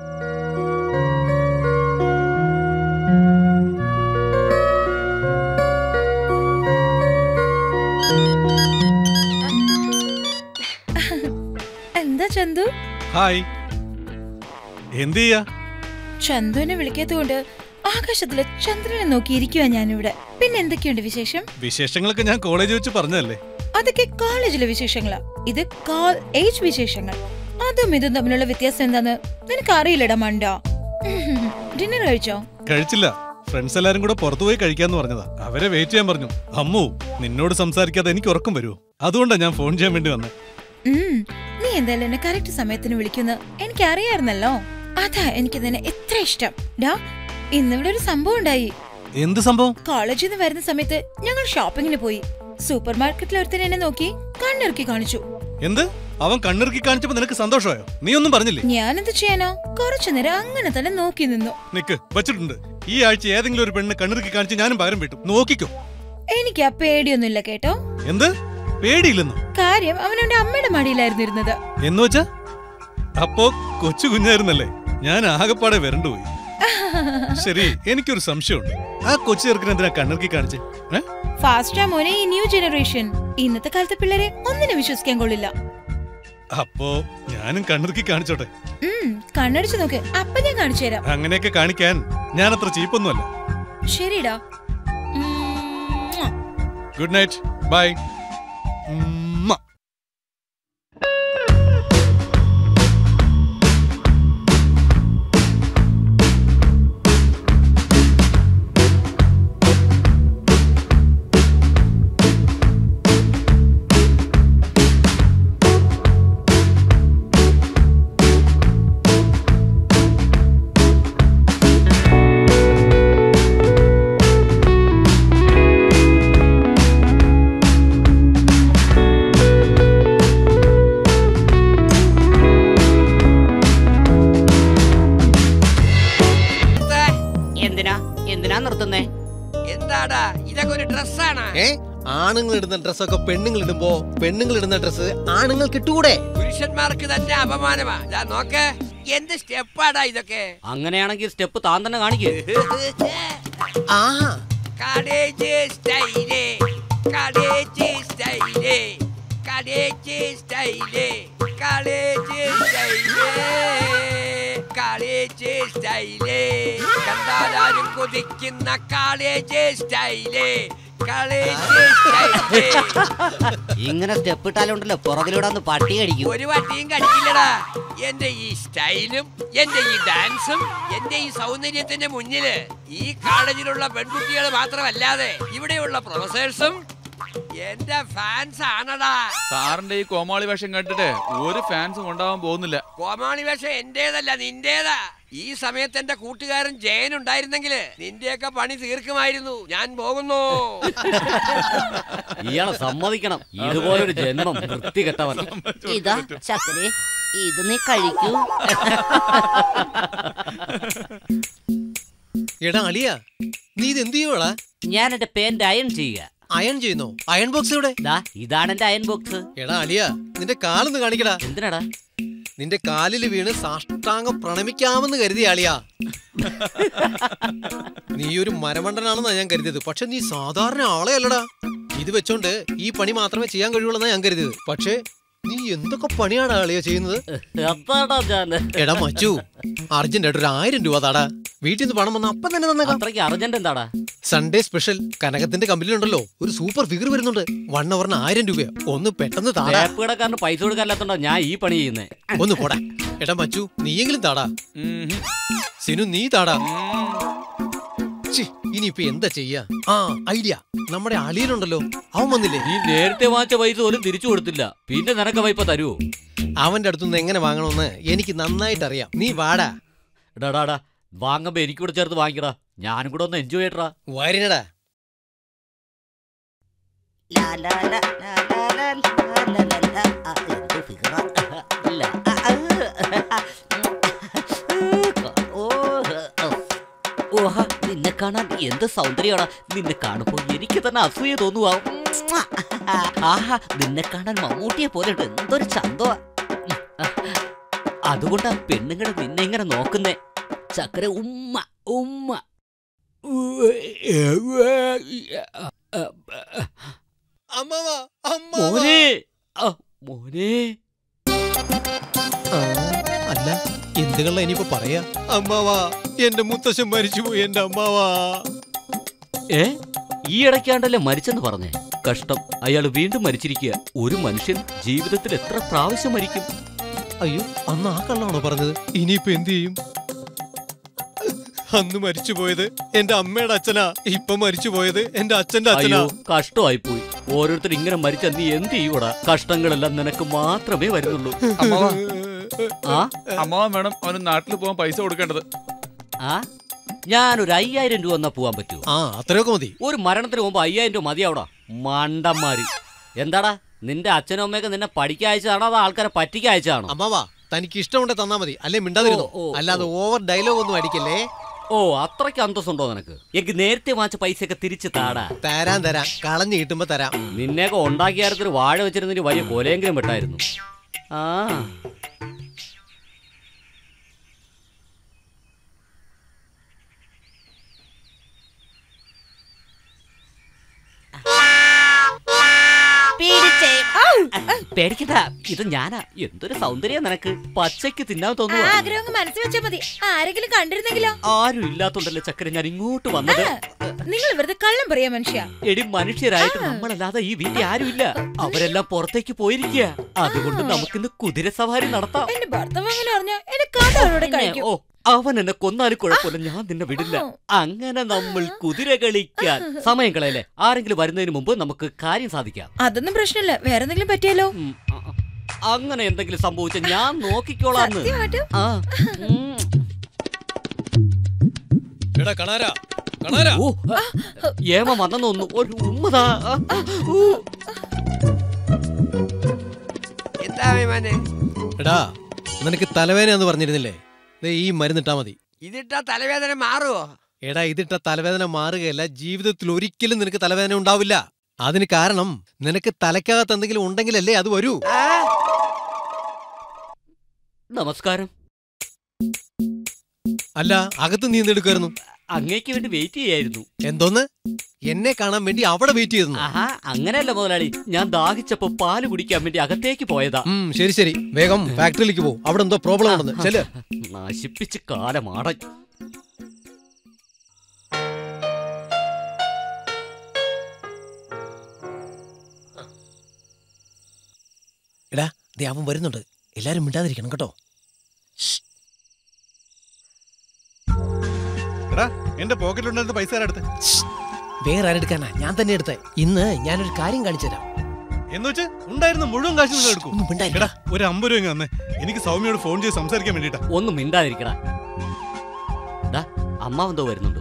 എന്താ ചന്തു ഹായ് എന്ത് ചെയ്യാ ചന്തുവിനെ വിളിക്കാത്തതുകൊണ്ട് ആകാശത്തിലെ ചന്ദ്രനെ നോക്കിയിരിക്കുവാ ഞാനിവിടെ പിന്നെ എന്തൊക്കെയുണ്ട് വിശേഷം വിശേഷങ്ങളൊക്കെ ഞാൻ കോളേജ് വെച്ച് പറഞ്ഞതല്ലേ അതൊക്കെ കോളേജിലെ വിശേഷങ്ങളാ ഇത് കോൾ ഏജ് വിശേഷങ്ങൾ അതും ഇതും തമ്മിലുള്ള വ്യത്യാസം എന്താന്ന് നിനക്ക് അറിയില്ലടാ മണ്ട ഡിന്നർ കഴിച്ചോ കഴിച്ചില്ല ഫ്രണ്ട്സ് എല്ലാരും കൂടെ പുറത്തുപോയി കഴിക്കാന്ന് പറഞ്ഞതാ അവരെ വെയിറ്റ് ചെയ്യാൻ പറഞ്ഞു അമ്മു നിന്നോട് സംസാരിക്കാതെ എനിക്ക് ഉറക്കം വരുമോ അതുകൊണ്ടാ ഞാൻ ഫോൺ ചെയ്യാൻ വേണ്ടി വന്നത് ഉം, നീ എന്തായാലും എന്നെ കറക്റ്റ് സമയത്തിന് വിളിക്കുന്ന എനിക്ക് അറിയായിരുന്നല്ലോ അതാ എനിക്ക് നിന്നെ ഇത്ര ഇഷ്ടം ഡാ ഇന്നിവിടെ ഒരു സംഭവം ഉണ്ടായി എന്ത് സംഭവം കോളേജിൽ നിന്ന് വരുന്ന സമയത്ത് ഞങ്ങൾ ഷോപ്പിങ്ങിന് പോയി സൂപ്പർ മാർക്കറ്റിൽ ഒരുത്തൻ എന്നെ നോക്കി കണ്ണിറക്കി കാണിച്ചു എന്ത് അവൻ കണ്ണിറുക്കി കാണിച്ചപ്പോ നിനക്ക് സന്തോഷമായോ നീ ഒന്നും പറഞ്ഞില്ലേ ഞാനെന്ത് ചെയ്യാനോ കുറച്ചു നേരം അങ്ങനെ തന്നെ നോക്കി നിന്നു നിക്ക് വച്ചിട്ടുണ്ട് ഈ ആഴ്ച ഏതെങ്കിലും ഒരു പെണ്ണ് കണ്ണിറുക്കി കാണിച്ച് ഞാനും പകരം വീട്ടും നോക്കിക്കോ എനിക്ക് ആ പേടിയൊന്നുമില്ല കേട്ടോ എന്ത് പേടിയില്ലെന്നോ കാര്യം അവൻ എന്റെ അമ്മയുടെ മടിയിലായിരുന്നു ഇരുന്നത് എന്ന് വെച്ചാ അപ്പോ കൊച്ചു കുഞ്ഞായിരുന്നല്ലേ ഞാൻ ആകെപ്പാടെ വരണ്ടുപോയി ശരി എനിക്കൊരു സംശയമുണ്ട് ആ കൊച്ചു ചെറുക്കൻ എന്തിനാ കണ്ണിറുക്കി കാണിച്ചേ ഏ? ഫാസ്റ്റാ മോനെ ഈ ന്യൂ ജനറേഷൻ ഇന്നത്തെ കാലത്തെ പിള്ളേരെ ഒന്നിനെ വിശ്വസിക്കാൻ കൊള്ളില്ല അപ്പോ ഞാനും കണ്ണിറുക്കി കാണിച്ചോട്ടെ ഉം കണ്ണടിച്ചു നോക്ക് അപ്പൊ ഞാൻ കാണിച്ചു തരാം അങ്ങനെയൊക്കെ കാണിക്കാൻ ഞാൻ അത്ര ചീപ്പൊന്നുമല്ല ശരിടാ ഉം. ഗുഡ് നൈറ്റ് ബൈ എന്തിനാ എന്തിനാ നിർത്തുന്നേ എന്താടാ ഇതൊക്കെ ഒരു ഡ്രസ്സാണ് ഏ ആണുങ്ങൾ ഇടുന്ന ഡ്രസ്സൊക്കെ പെണ്ണുങ്ങൾ ഇടുമ്പോ പെണ്ണുങ്ങൾ ഇടുന്ന ഡ്രസ്സ് ആണുങ്ങൾ കിട്ടൂടെ പുരുഷന്മാർക്ക് തന്നെ അപമാനമാ ദാ നോക്ക് എന്ത് സ്റ്റെപ്പാടാ ഇതൊക്കെ അങ്ങനെയാണെങ്കിൽ സ്റ്റെപ്പ് താൻ തന്നെ കാണിക്കേ ആ college style college style college style college style college style കണ്ടാലാരും കൊതിക്കുന്ന കാളേജ് സ്റ്റൈല് കാളേജ് സ്റ്റൈല് ഇങ്ങനെ സ്റ്റെപ്പ് ഇട്ടാലുണ്ടല്ലോ പുറകിലൂടെ ഒന്ന് പട്ടി കടിക്കും ഒരു വട്ടിയും കടിക്കില്ലടാ എന്റെ ഈ സ്റ്റൈലും എന്റെ ഈ ഡാൻസും എന്റെ ഈ സൗന്ദര്യത്തിന്റെ മുന്നില് ഈ കോളേജിലുള്ള പെൺകുട്ടികൾ മാത്രമല്ലാതെ ഇവിടെയുള്ള പ്രൊഫസേഴ്സും എന്റെ ഫാൻസ് ആണടാ സാറിന്റെ ഈ കോമാളി വേഷം കണ്ടിട്ട് ഒരു ഫാൻസും ഉണ്ടാവാൻ പോകുന്നില്ല കോമാളി വേഷം എന്റേതല്ല നിന്റേതാ ഈ സമയത്ത് എന്റെ കൂട്ടുകാരൻ ജയൻ ഉണ്ടായിരുന്നെങ്കില് നിന്റെയൊക്കെ പണി തീർക്കുമായിരുന്നു ഞാൻ പോകുന്നു ഇയാളെ സമ്മതിക്കണം ഇതുപോലൊരു ജന്മം വൃത്തികെട്ടവൻ ഇതാ ചക്കരെ ഇത് നീ കഴിക്കൂ എടാ അളിയ നീ ഇത് എന്ത് ചെയ്യുവാടാ ഞാൻ എന്റെ പേന്റ് അയൺ ചെയ്യുക അയൺ ചെയ്യുന്നോ അയൺ ബോക്സ് എവിടെ ദാ ഇതാണ് എന്റെ അയൺ ബോക്സ് എടാ അലിയ നിന്റെ കാലൊന്ന് കാണിക്കടാ എന്തിനാടാ നിന്റെ കാലിൽ വീണ് സാഷ്ടാംഗം പ്രണമിക്കാമെന്ന് കരുതിയ ആളിയാ നീ ഒരു മരമണ്ടനാണെന്നാ ഞാൻ കരുതിയത് പക്ഷെ നീ സാധാരണ ആളെ അല്ലടാ ഇത് വെച്ചോണ്ട് ഈ പണി മാത്രമേ ചെയ്യാൻ കഴിയുള്ളൂ ഞാൻ കരുതിയത് പക്ഷേ നീ എന്തൊക്കെ പണിയാണ് ആളിയാ ചെയ്യുന്നത് എന്താടാ ഞാൻ എടാ മച്ചു അർജന്റ് ആയിട്ട് ഒരു ആയിരം രൂപ താടാ വീട്ടിൽ നിന്ന് പണം വന്ന അപ്പം തന്നെ തന്നേക്കാം അത്രയ്ക്ക് അർജന്റ് എന്താടാ സൺഡേ സ്പെഷ്യൽ കനകത്തിന്റെ കമ്പനിയിലുണ്ടല്ലോ ഒരു സൂപ്പർ ഫിഗർ വരുന്നുണ്ട് വൺ അവറിന് ആയിരം രൂപയാ ഒന്ന് പെട്ടെന്ന് താടാ ടാപ്പ് കടക്കാരന് പൈസ കൊടുക്കാനില്ലാത്തോണ്ടാ ഞാൻ ഈ പണി ചെയ്യുന്നേ ഒന്ന് പോടാ എടാ മച്ചു നീയെങ്കിലും താടാ സിനു നീ താടാ ഛി, ഇനിയിപ്പൊ എന്താ ചെയ്യാ ആ ഐഡിയ നമ്മുടെ അളിയനുണ്ടല്ലോ അവൻ വന്നില്ലേ നീ നേരത്തെ വാങ്ങിച്ച പൈസ പോലും തിരിച്ചു കൊടുത്തില്ല പിന്നെ നിനക്ക് പൈപ്പ തരുവോ അവന്റെ അടുത്തുനിന്ന് എങ്ങനെ വാങ്ങണമെന്ന് എനിക്ക് നന്നായിട്ട് അറിയാം നീ വാടാ എടാടാടാ വാങ്ങുമ്പോ എനിക്ക് കൂടെ ചേർത്ത് വാങ്ങിക്കടാ ഞാനും കൂടെ ഒന്ന് എൻജോയ് ചെയ്യട്ടാ വരിനടാ ലാ, ലാ, ലാ, ലാ, ലാ, ലാ, ലാ, ലാ, ലാ, ലാ. ആ, എന്ത് ഫിഗറാ. ഇല്ല. ആ, ആ, ഓ, ഓ. ഓഹ നിന്നെ കാണാൻ എന്ത് സൗന്ദര്യമാണ് നിന്നെ കാണുമ്പോ എനിക്ക് തന്നെ അസൂയ തോന്നുവാ ഉമ്മാ. ആഹാ നിന്നെ കാണാൻ മമ്മൂട്ടിയെ പോലെ ഉണ്ട് എന്തൊരു ചന്തമാ ഉം. അതുകൊണ്ടാ പെണ്ണുങ്ങള് നിന്നെ ഇങ്ങനെ നോക്കുന്നേ ചക്കര ഉമ്മ ഉമ്മ അമ്മവാ മോനെ ആ, മോനെ അല്ല എന്തുകള ഇനിയിപ്പോ പറയാ അമ്മാവാ എന്റെ മുത്തശ്ശൻ മരിച്ചുപോയി എന്റെ അമ്മാവാ ഏ ഈ ഇടയ്ക്കാണ്ടല്ലേ മരിച്ചെന്ന് പറഞ്ഞേ കഷ്ടം അയാൾ വീണ്ടും മരിച്ചിരിക്കുക ഒരു മനുഷ്യൻ ജീവിതത്തിൽ എത്ര പ്രാവശ്യം മരിക്കും അയ്യോ അന്ന് ആ കള്ളാണോ പറഞ്ഞത് ഇനിയിപ്പോ എന്ത് ചെയ്യും അന്ന് മരിച്ചുപോയത് എന്റെ അമ്മയുടെ അച്ഛനാ ഇപ്പൊ മരിച്ചുപോയത് എന്റെ അച്ഛന്റെ അച്ഛനാ അയ്യോ കഷ്ടമായി പോയി ഓരോരുത്തർ ഇങ്ങനെ മരിച്ച നീ എന്ത് ചെയ്യൂടാ കഷ്ടങ്ങളെല്ലാം നിനക്ക് മാത്രമേ വരുന്നുള്ളൂ അമ്മാവാ ആ അമ്മാവൻ വേണം അവന് നാട്ടിൽ പോകാൻ പൈസ കൊടുക്കേണ്ടത് ആ ഞാനൊരു അയ്യായിരം രൂപ എന്നാ പോവാൻ പറ്റൂ ആ അത്രയൊക്കെ മതി ഒരു മരണത്തിന് മുമ്പ് അയ്യായിരം രൂപ മതിയാവടാ മണ്ടന്മാരി എന്താടാ നിന്റെ അച്ഛനും അമ്മയൊക്കെ നിന്നെ പഠിക്കാൻ അയച്ചതാണോ അതോ ആൾക്കാരെ പറ്റിക്കാൻ അയച്ചതാണോ അമ്മാവാ തനിക്ക് ഇഷ്ടമുണ്ടെ തന്നാ മതി അല്ലെ മിണ്ടാതിരുന്നു ഓ, ഓ, അല്ലാതെ ഓവർ ഡയലോഗ് ഒന്നും അടിക്കല്ലേ ഓ അത്രയ്ക്ക് അന്തസ്സുണ്ടോ നിനക്ക് എനിക്ക് നേരത്തെ വാങ്ങിച്ച പൈസയൊക്കെ തിരിച്ച് താടാ തരാൻ തരാം കളഞ്ഞു കിട്ടുമ്പോ തരാം നിന്നെയൊക്കെ ഉണ്ടാക്കിയാരത്തൊരു വാഴ വെച്ചിരുന്നതിന് വലിയ കൊലയെങ്കിലും വിട്ടായിരുന്നു ആ പിടിച്ചേ പേടിക്കണ്ട ഇത് ഞാനാ എന്തൊരു സൗന്ദര്യം നിനക്ക് പച്ചയ്ക്ക് തിന്നാൻ ആ തോന്നുവാ ആഗ്രഹം അങ്ങ് മനസ്സിൽ വെച്ചാ മതി ആരെങ്കിലും കണ്ടിരുന്നെങ്കിലോ ആരും ഇല്ലാത്തോണ്ടല്ലേ ചക്കര ഞാൻ ഇങ്ങോട്ട് വന്നത് നിങ്ങൾ വെറുതെ കള്ളം പറയാ മനുഷ്യ എടി മനുഷ്യരായിട്ട് നമ്മളല്ലാതെ ഈ വീട്ടിൽ ആരുമില്ല അവരെല്ലാം പുറത്തേക്ക് പോയിരിക്കുക അതുകൊണ്ട് നമുക്കിന്ന് കുതിര സവാരി നടത്താം എന്റെ ഭർത്താവ് അങ്ങനെ പറഞ്ഞ എന്റെ കഥ അവരോട് പിന്നെ, കഴിക്കും ഓ അവൻ എന്നെ കൊന്നാലും കുഴപ്പമില്ല ഞാൻ നിന്നെ വിടില്ല അങ്ങനെ നമ്മൾ കുതിര കളിക്കാൻ സമയം കളയല്ലേ ആരെങ്കിലും വരുന്നതിന് മുമ്പ് നമുക്ക് കാര്യം സാധിക്കാം അതൊന്നും പ്രശ്നമില്ല വേറെ എന്തെങ്കിലും പറ്റിയാലോ ഉം, ആ, ആ. അങ്ങനെ എന്തെങ്കിലും സംഭവിച്ച ഞാൻ നോക്കിക്കോളാന്ന് സത്യമായിട്ടും ആ ഉം. എടാ കണാരാ കണാരാ ഓ ആ, ഏമ വന്നെന്ന് തോന്നുന്നു ഒരു ഉമ്മതാ ആ, ഊ. എന്താ വിമാനെ എടാ നിനക്ക് തലവേദന എന്ന് പറഞ്ഞിരുന്നില്ലേ ദേ ഈ മരുന്നിട്ടാ മതി ഇതിട്ടാ തലവേദന മാറുവോ എടാ ഇതിട്ട തലവേദന മാറുകയല്ല ജീവിതത്തിൽ ഒരിക്കലും നിനക്ക് തലവേദന ഉണ്ടാവില്ല അതിന് കാരണം നിനക്ക് തലക്കകത്ത് എന്തെങ്കിലും ഉണ്ടെങ്കിലല്ലേ അത് വരൂ ആ? നമസ്കാരം അല്ല അകത്ത് നീ എന്തെടുക്കായിരുന്നു അങ്ങേക്ക് വേണ്ടി വെയിറ്റ് ചെയ്യായിരുന്നു എന്തോന്ന് എന്നെ കാണാൻ വേണ്ടി അവിടെ വെയിറ്റ് ചെയ്തു ആഹാ അങ്ങനെയല്ല മുതലാളി ഞാൻ ദാഹിച്ചപ്പോ പാല് കുടിക്കാൻ വേണ്ടി അകത്തേക്ക് പോയതാ ഉം ശരി ശരി വേഗം ഫാക്ടറിയിലേക്ക് പോ അവിടെ എന്തോ പ്രോബ്ലം ഉണ്ടെന്ന് ചെല് നശിപ്പിച്ച് കാലമാടൻ എടാ ദേ അവൻ വരുന്നുണ്ട് എല്ലാരും മിണ്ടാതിരിക്കണം കേട്ടോ എടാ എന്റെ പോക്കറ്റിലുണ്ടായിരുന്ന പൈസ ആരാ എടുത്ത് വേറെ ആരെടുക്കാനാ ഞാൻ തന്നെ എടുത്തേ ഇന്ന് ഞാനൊരു കാര്യം കാണിച്ചു തരാം എന്ന് വെച്ച് ഉണ്ടായിരുന്ന മുഴുവൻ കാശ് നിങ്ങൾ എടുക്കും ഒന്നും മിണ്ടാതിരിക്കടാ എടാ ഒരു അമ്പത് രൂപ ഇങ്ങ് തന്നെ എനിക്ക് സൗമ്യയോട് ഫോൺ ചെയ്ത് സംസാരിക്കാൻ വേണ്ടിട്ടാ ഒന്നും മിണ്ടാതിരിക്കടാ അമ്മാവെന്തോ വരുന്നുണ്ട്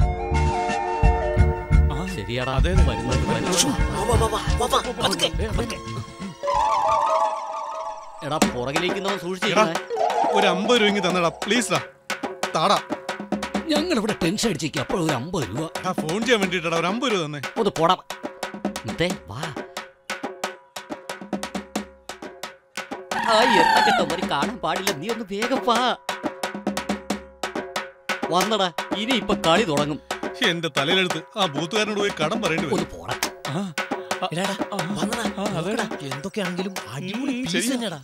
ശരിയാടാ അതെ, അതെ. വരുന്നുണ്ട്, വരുന്നുണ്ട്. എടാ പുറകിലേക്കുന്നവൻ എടാ സൂക്ഷിച്ചിരിക്കണേ ഒരു അമ്പത് രൂപ ഇങ്ങ് തന്നടാ പ്ലീസ് ഡാ താടാ ഞങ്ങൾ ഇവിടെ ടെൻഷൻ അടിച്ചേക്ക് അപ്പോൾ ഒരു അമ്പത് രൂപ ആ ഫോൺ ചെയ്യാൻ വേണ്ടിട്ടാ ഒരു അമ്പത് രൂപ തന്നെ ഒന്ന് പോടാ മുത്തേ വാ ആ എണ്ണക്കെട്ടവര് കാണാൻ പാടില്ല നീ ഒന്ന് വേഗം വാ വന്നടാ ഇനി ഇപ്പൊ കളി തുടങ്ങും എന്റെ തലയിലെടുത്ത് ആ ബൂത്തുകാരനോട് പോയി കടം പറയേണ്ടി ഒന്ന് വരും പോടാ എടാടാ, വന്നടാ. ആ, അതെടാ. എന്തൊക്കെയാണെങ്കിലും അടിപൊളി ഉം, piece ശരിയാ. തന്നെടാ.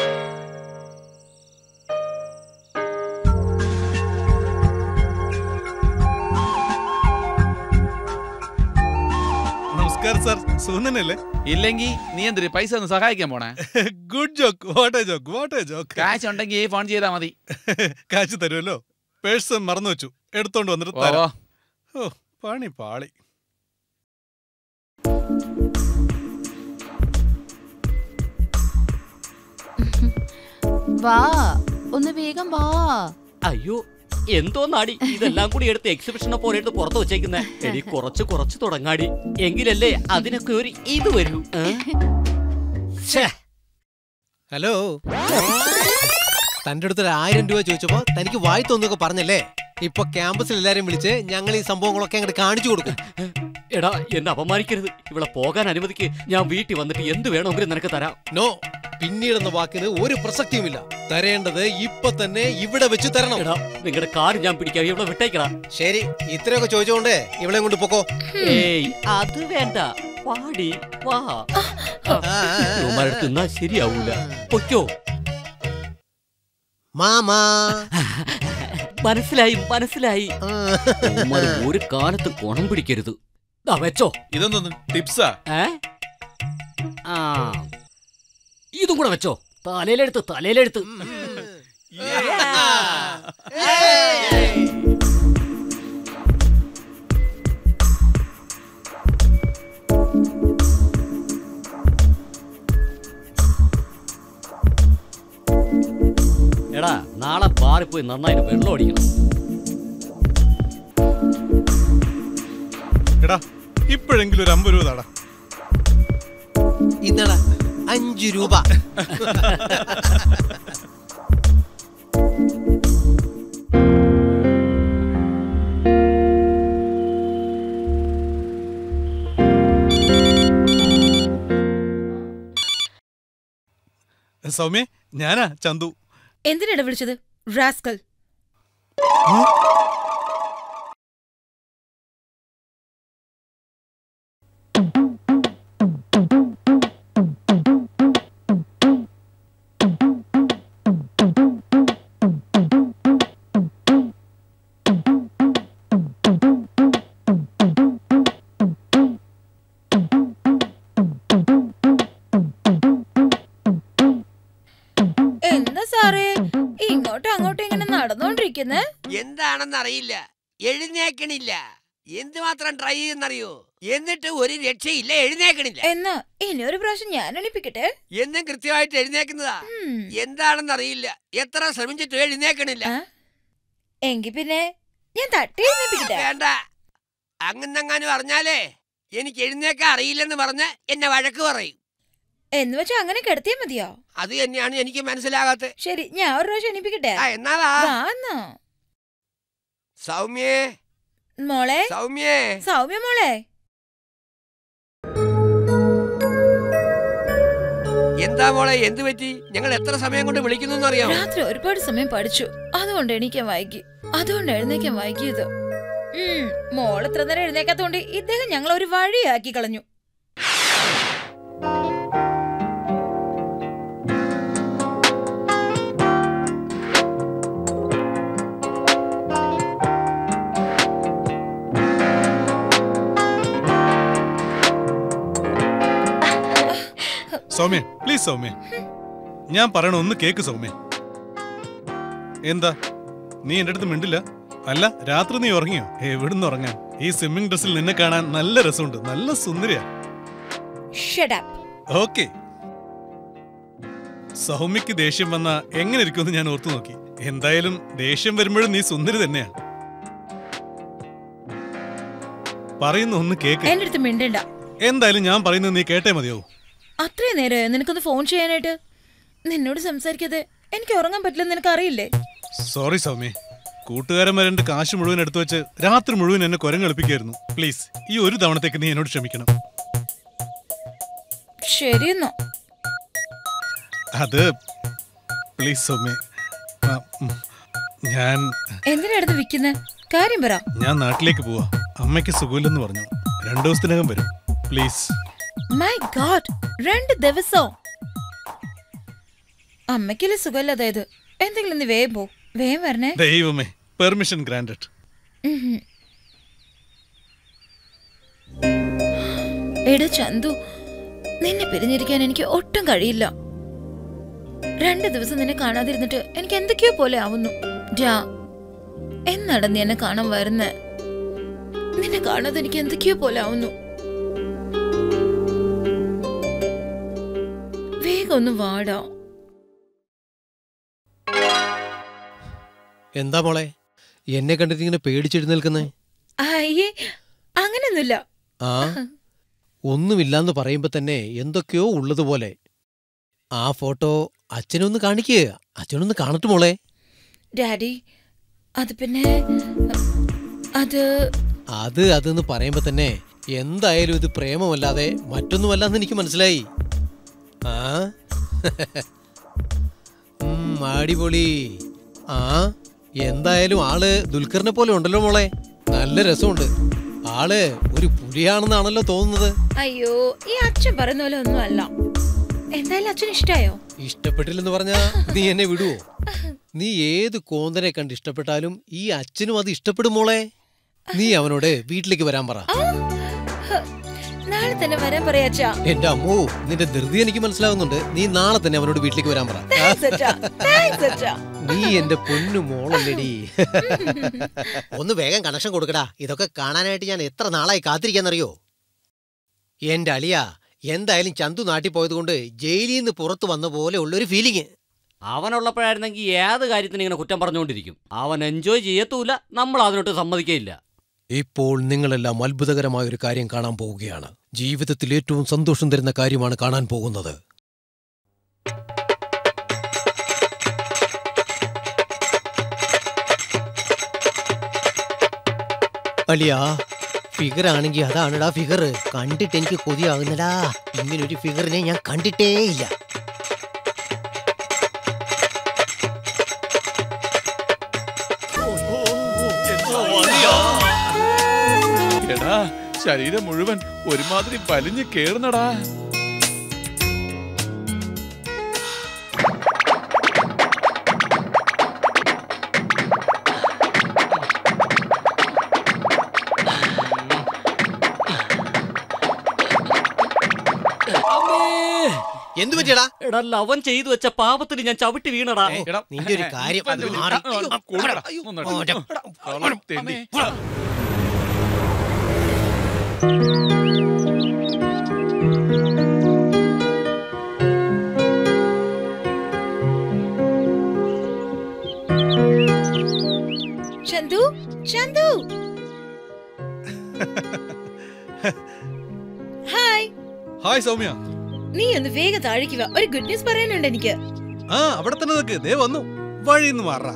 നമസ്കാരം സാർ സുഹൃന്നല്ലേ ഇല്ലെങ്കി നീ എന്തിരി പൈസ ഒന്ന് സഹായിക്കാൻ പോണേ good joke what a joke what a joke കാശ് ഉണ്ടെങ്കിൽ ഫോൺ ചെയ്താ മതി കാശ് തരുമല്ലോ പേഴ്സ് മറന്നു വെച്ചു എടുത്തോണ്ട് വന്നിട്ട് ഓ, തരാം ഓ പണി പാളി വാ ഒന്ന് വേഗം വാ അയ്യോ എന്തോ നാടി ഇതെല്ലാം കൂടി എടുത്ത് എക്സിബിഷനെ പോലെ എടുത്ത് പുറത്ത് വെച്ചേക്കുന്നേ എടി കുറച്ച് കുറച്ച് തുടങ്ങാടി എങ്കിലല്ലേ അതിനൊക്കെ ഒരു ഇത് വരൂ ഏ? ഛേ, ഹലോ തന്റെ അടുത്ത് ഒരു ആയിരം രൂപ ചോദിച്ചപ്പോ തനിക്ക് വായി തോന്നൊക്കെ പറഞ്ഞല്ലേ ഇപ്പൊ ക്യാമ്പസിൽ എല്ലാരും വിളിച്ച് ഞങ്ങൾ ഈ സംഭവങ്ങളൊക്കെ അങ്ങോട്ട് കാണിച്ചു കൊടുക്കും എടാ എന്നെ അപമാനിക്കരുത് ഇവിടെ പോകാൻ അനുവദിക്ക് ഞാൻ വീട്ടിൽ വന്നിട്ട് എന്ത് വേണമെങ്കിലും നിനക്ക് തരാം നോ പിന്നീടെന്ന വാക്കിന് ഒരു പ്രസക്തിയുമില്ല തരേണ്ടത് ഇപ്പൊ തന്നെ ഇവിടെ വെച്ച് തരണം എടാ നിങ്ങളുടെ കാർ ഞാൻ പിടിക്കാം ഇവിടെ വിട്ടേക്കടാ ശരി ഇത്രയൊക്കെ ചോദിച്ചോണ്ടേ ഇവളെ കൊണ്ട് പൊക്കോ ഏയ് അത് വേണ്ട പാടി വാ ആ, ആ, ആ. ഇവന്മാരുടെ തിന്നാ ശരിയാവൂല പൊയ്ക്കോ മാമാ മനസ്സിലായി മനസ്സിലായി ആ. ഇവന്മാര് ഒരു കാലത്ത് കുണം പിടിക്കരുത് ദാ വെച്ചോ ഇതൊന്നും ടിപ്സാ ഏ ആ ഇതും കൂടെ വെച്ചോ തലയിലെടുത്ത് തലയിലെടുത്ത് എടാ നാളെ ബാറിൽ പോയി നന്നായിട്ട് വെള്ളം അടിക്കണം എടാ ഇപ്പോഴെങ്കിലും ഒരു അമ്പത് രൂപ താടാ ഇന്നടാ അഞ്ചു രൂപ സൗമ്യ ഞാനാ ചന്തു എന്തിനാണ് വിളിച്ചത് റാസ്കൽ എന്താ സാറേ ഇങ്ങോട്ടും അങ്ങോട്ടും ഇങ്ങനെ നടന്നോണ്ടിരിക്കുന്നെ എന്താണെന്ന് അറിയില്ല എഴുന്നേക്കണില്ല എന്തുമാത്രം ട്രൈ ചെയ്യുന്നറിയോ എന്നിട്ട് ഒരു രക്ഷയില്ല എഴുന്നേക്കണില്ല എന്നാ ഇനി ഒരു പ്രാവശ്യം ഞാൻ എണിപ്പിക്കട്ടെ എന്നും കൃത്യമായിട്ട് എഴുന്നേക്കുന്നതാ ഉം. എന്താണെന്ന് അറിയില്ല എത്ര ശ്രമിച്ചിട്ടും എഴുന്നേക്കണില്ല ആ? എങ്കി പിന്നെ ഞാൻ തട്ടി എഴുന്നേപ്പിക്കട്ടെ വേണ്ട അങ്ങനെങ്ങാനും പറഞ്ഞാലേ എനിക്ക് എഴുന്നേക്കാൻ അറിയില്ലെന്ന് പറഞ്ഞ് എന്നെ വഴക്ക് പറയും എന്ന് വെച്ചാ അങ്ങനെ കിടത്തിയാ മതിയോ അത് തന്നെയാണ് എനിക്ക് മനസ്സിലാകാത്തത് ശരി ഞാൻ ഒരു പ്രാവശ്യം എണിപ്പിക്കട്ടെ ആ എന്നാ വാ വാന്നോ സൗമ്യേ മോളെ സൗമ്യേ സൗമ്യ മോളെ എന്താ മോളെ എന്ത് പറ്റി ഞങ്ങൾ എത്ര സമയം കൊണ്ട് വിളിക്കുന്നു അറിയാമോ രാത്രി ഒരുപാട് സമയം പഠിച്ചു അതുകൊണ്ട് എണീക്കാൻ വൈകി അതുകൊണ്ട് എഴുന്നേക്കാൻ വൈകിയത് ഉം, മോൾ ഇത്ര നേരം എഴുന്നേക്കാത്തോണ്ട് ഇദ്ദേഹം ഞങ്ങൾ ഒരു വഴിയാക്കി കളഞ്ഞു സൗമ്യ പ്ലീസ് സൗമ്യ ഞാൻ പറയണ ഒന്ന് കേക്ക് സൗമ്യ എന്താ നീ എന്റെ അടുത്ത് മിണ്ടില്ല അല്ല രാത്രി നീ ഉറങ്ങിയോ എവിടുന്ന് ഉറങ്ങാൻ ഈ സ്വിമ്മിംഗ് ഡ്രസ്സിൽ നിന്നെ കാണാൻ നല്ല രസമുണ്ട് നല്ല സുന്ദരിയാ ഷഡപ്പ് ഓക്കെ സൗമ്യക്ക് ദേഷ്യം വന്ന എങ്ങനെ ഇരിക്കുമെന്ന് ഞാൻ ഓർത്തു നോക്കി എന്തായാലും ദേഷ്യം വരുമ്പോഴും നീ സുന്ദരി തന്നെയാ പറയുന്ന ഒന്ന് കേക്ക് എന്റെ അടുത്ത് മിണ്ടണ്ട എന്തായാലും ഞാൻ പറയുന്നത് നീ കേട്ടേ മതിയാവൂ അത്രയും നേരമായോ നിനക്കൊന്ന് ഫോൺ ചെയ്യാനായിട്ട് നിന്നോട് സംസാരിക്കാതെ എനിക്ക് ഉറങ്ങാൻ പറ്റില്ലെന്ന് നിനക്ക് അറിയില്ലേ സോറി സൗമ്യ കൂട്ടുകാരന്മാർ എന്റെ കാശ് മുഴുവൻ എടുത്തു വെച്ച് രാത്രി മുഴുവൻ എന്നെ കുരങ്ങെളുപ്പിക്കായിരുന്നു പ്ലീസ് ഈ ഒരു തവണത്തേക്ക് നീ എന്നോട് ക്ഷമിക്കണം ശരിയെന്നോ അത് പ്ലീസ് സൗമ്യ ആ, ഉം. ഞാൻ എന്തിനായിരുന്നു വിൽക്കുന്നത് കാര്യം പറ ഞാൻ നാട്ടിലേക്ക് പോവാ അമ്മയ്ക്ക് സുഖമില്ലെന്ന് പറഞ്ഞു രണ്ടു ദിവസത്തിനകം വരും പ്ലീസ് മൈ ഗാഡ് രണ്ട് ദിവസോ അമ്മയ്ക്കല്ലേ സുഖമല്ല അതായത് എന്തെങ്കിലും ഒന്ന് വേഗം പോ വേഗം വരണേ ദൈവമേ പെർമിഷൻ ഗ്രാൻഡഡ് ഉഹും. എടാ ചന്തു നിന്നെ പിരിഞ്ഞിരിക്കാൻ എനിക്ക് ഒട്ടും കഴിയില്ല രണ്ട് ദിവസം നിന്നെ കാണാതിരുന്നിട്ട് എനിക്ക് എന്തൊക്കെയോ പോലെ ആവുന്നു രാ എന്നാണ് നീ എന്നെ കാണാൻ വരുന്നേ നിന്നെ കാണാതെ എനിക്ക് എന്തൊക്കെയോ പോലെ ആവുന്നു വേഗം ഒന്ന് വാടാ എന്താ മോളെ എന്നെ കണ്ടിട്ട് ഇങ്ങനെ പേടിച്ചെഴുന്നേൽക്കുന്നേ അയ്യേ അങ്ങനെയൊന്നുമില്ല ആ ഒന്നുമില്ലാന്ന് പറയുമ്പോ തന്നെ എന്തൊക്കെയോ ഉള്ളതുപോലെ ആ ഫോട്ടോ അച്ഛനൊന്ന് കാണിക്കുക അച്ഛനൊന്ന് കാണട്ടെ മോളെ ഡാഡി അത് പിന്നെ അത് അത് അതെന്ന് പറയുമ്പോ തന്നെ എന്തായാലും ഇത് പ്രേമമല്ലാതെ മറ്റൊന്നുമല്ലെന്ന് എനിക്ക് മനസ്സിലായി ആ ഉം, അടിപൊളി ആ എന്തായാലും ആള് ദുൽഖറിനെ പോലെ ഉണ്ടല്ലോ മോളെ നല്ല രസമുണ്ട് ആള് ഒരു പുലിയാണെന്നാണല്ലോ തോന്നുന്നത് അയ്യോ ഈ അച്ഛൻ പറയുന്ന പോലെ ഒന്നും അല്ല എന്തായാലും അച്ഛൻ ഇഷ്ടായോ ഇഷ്ടപ്പെട്ടില്ലെന്ന് പറഞ്ഞാ നീ എന്നെ വിടുവോ നീ ഏത് കോന്തനെ കണ്ട് ഇഷ്ടപ്പെട്ടാലും ഈ അച്ഛനും അത് ഇഷ്ടപ്പെടും മോളെ നീ അവനോട് വീട്ടിലേക്ക് വരാൻ പറ ഹ, നാളെ തന്നെ വരാൻ പറയാ അച്ഛാ എന്റെ അമ്മോ നിന്റെ ധൃതി എനിക്ക് മനസ്സിലാവുന്നുണ്ട് നീ നാളെ തന്നെ അവനോട് വീട്ടിലേക്ക് വരാൻ പറ Thanks, അച്ഛാ. Thanks, അച്ഛാ. നീ എന്റെ പൊന്നു മോളല്ലേടി ഒന്ന് വേഗം കണക്ഷൻ കൊടുക്കടാ ഇതൊക്കെ കാണാനായിട്ട് ഞാൻ എത്ര നാളായി കാത്തിരിക്കാന്നറിയോ എന്റെ അളിയ എന്തായാലും ചന്തു നാട്ടിൽ പോയതുകൊണ്ട് ജയിലിൽ നിന്ന് പുറത്തു വന്ന പോലെ ഉള്ളൊരു ഫീലിംഗ് അവനുള്ളപ്പോഴായിരുന്നെങ്കിൽ ഏത് കാര്യത്തിന് ഇങ്ങനെ കുറ്റം പറഞ്ഞുകൊണ്ടിരിക്കും അവൻ എൻജോയ് ചെയ്യത്തൂല നമ്മൾ അതിനോട്ട് സമ്മതിക്കയില്ല ഇപ്പോൾ നിങ്ങളെല്ലാം അത്ഭുതകരമായ ഒരു കാര്യം കാണാൻ പോവുകയാണ് ജീവിതത്തിൽ ഏറ്റവും സന്തോഷം തരുന്ന കാര്യമാണ് കാണാൻ പോകുന്നത് അളിയാ ഫിഗർ ആണെങ്കിൽ അതാണെടാ ഫിഗർ കണ്ടിട്ട് എനിക്ക് കൊതിയാകുന്നടാ ഇങ്ങനൊരു ഫിഗറിനെ ഞാൻ കണ്ടിട്ടേ ഇല്ല എടാ ശരീരം മുഴുവൻ ഒരുമാതിരി വലിഞ്ഞു കേറുന്നടാ എന്തു പറ്റിയടാ എടാ ലവൻ ചെയ്തു വെച്ച പാപത്തിൽ ഞാൻ ചവിട്ടി വീണടാ എടാ, നിന്റെ ഒരു കാര്യം അത് മാറി ആ, കൊടുക്കടാ. ഒന്നെടുത്ത്. ഓ, ര- കള്ളം തെണ്ടി. ചന്തു ചന്തു ഹായ് ഹായ് സൗമ്യ നീ ഒന്ന് വേഗം താഴേക്ക് വാ ഒരു ഗുഡ് ന്യൂസ് പറയാനുണ്ട് എനിക്ക് ആ അവിടെ തന്നെ നിൽക്ക് ദേ വന്നു വഴിന്ന് മാറാ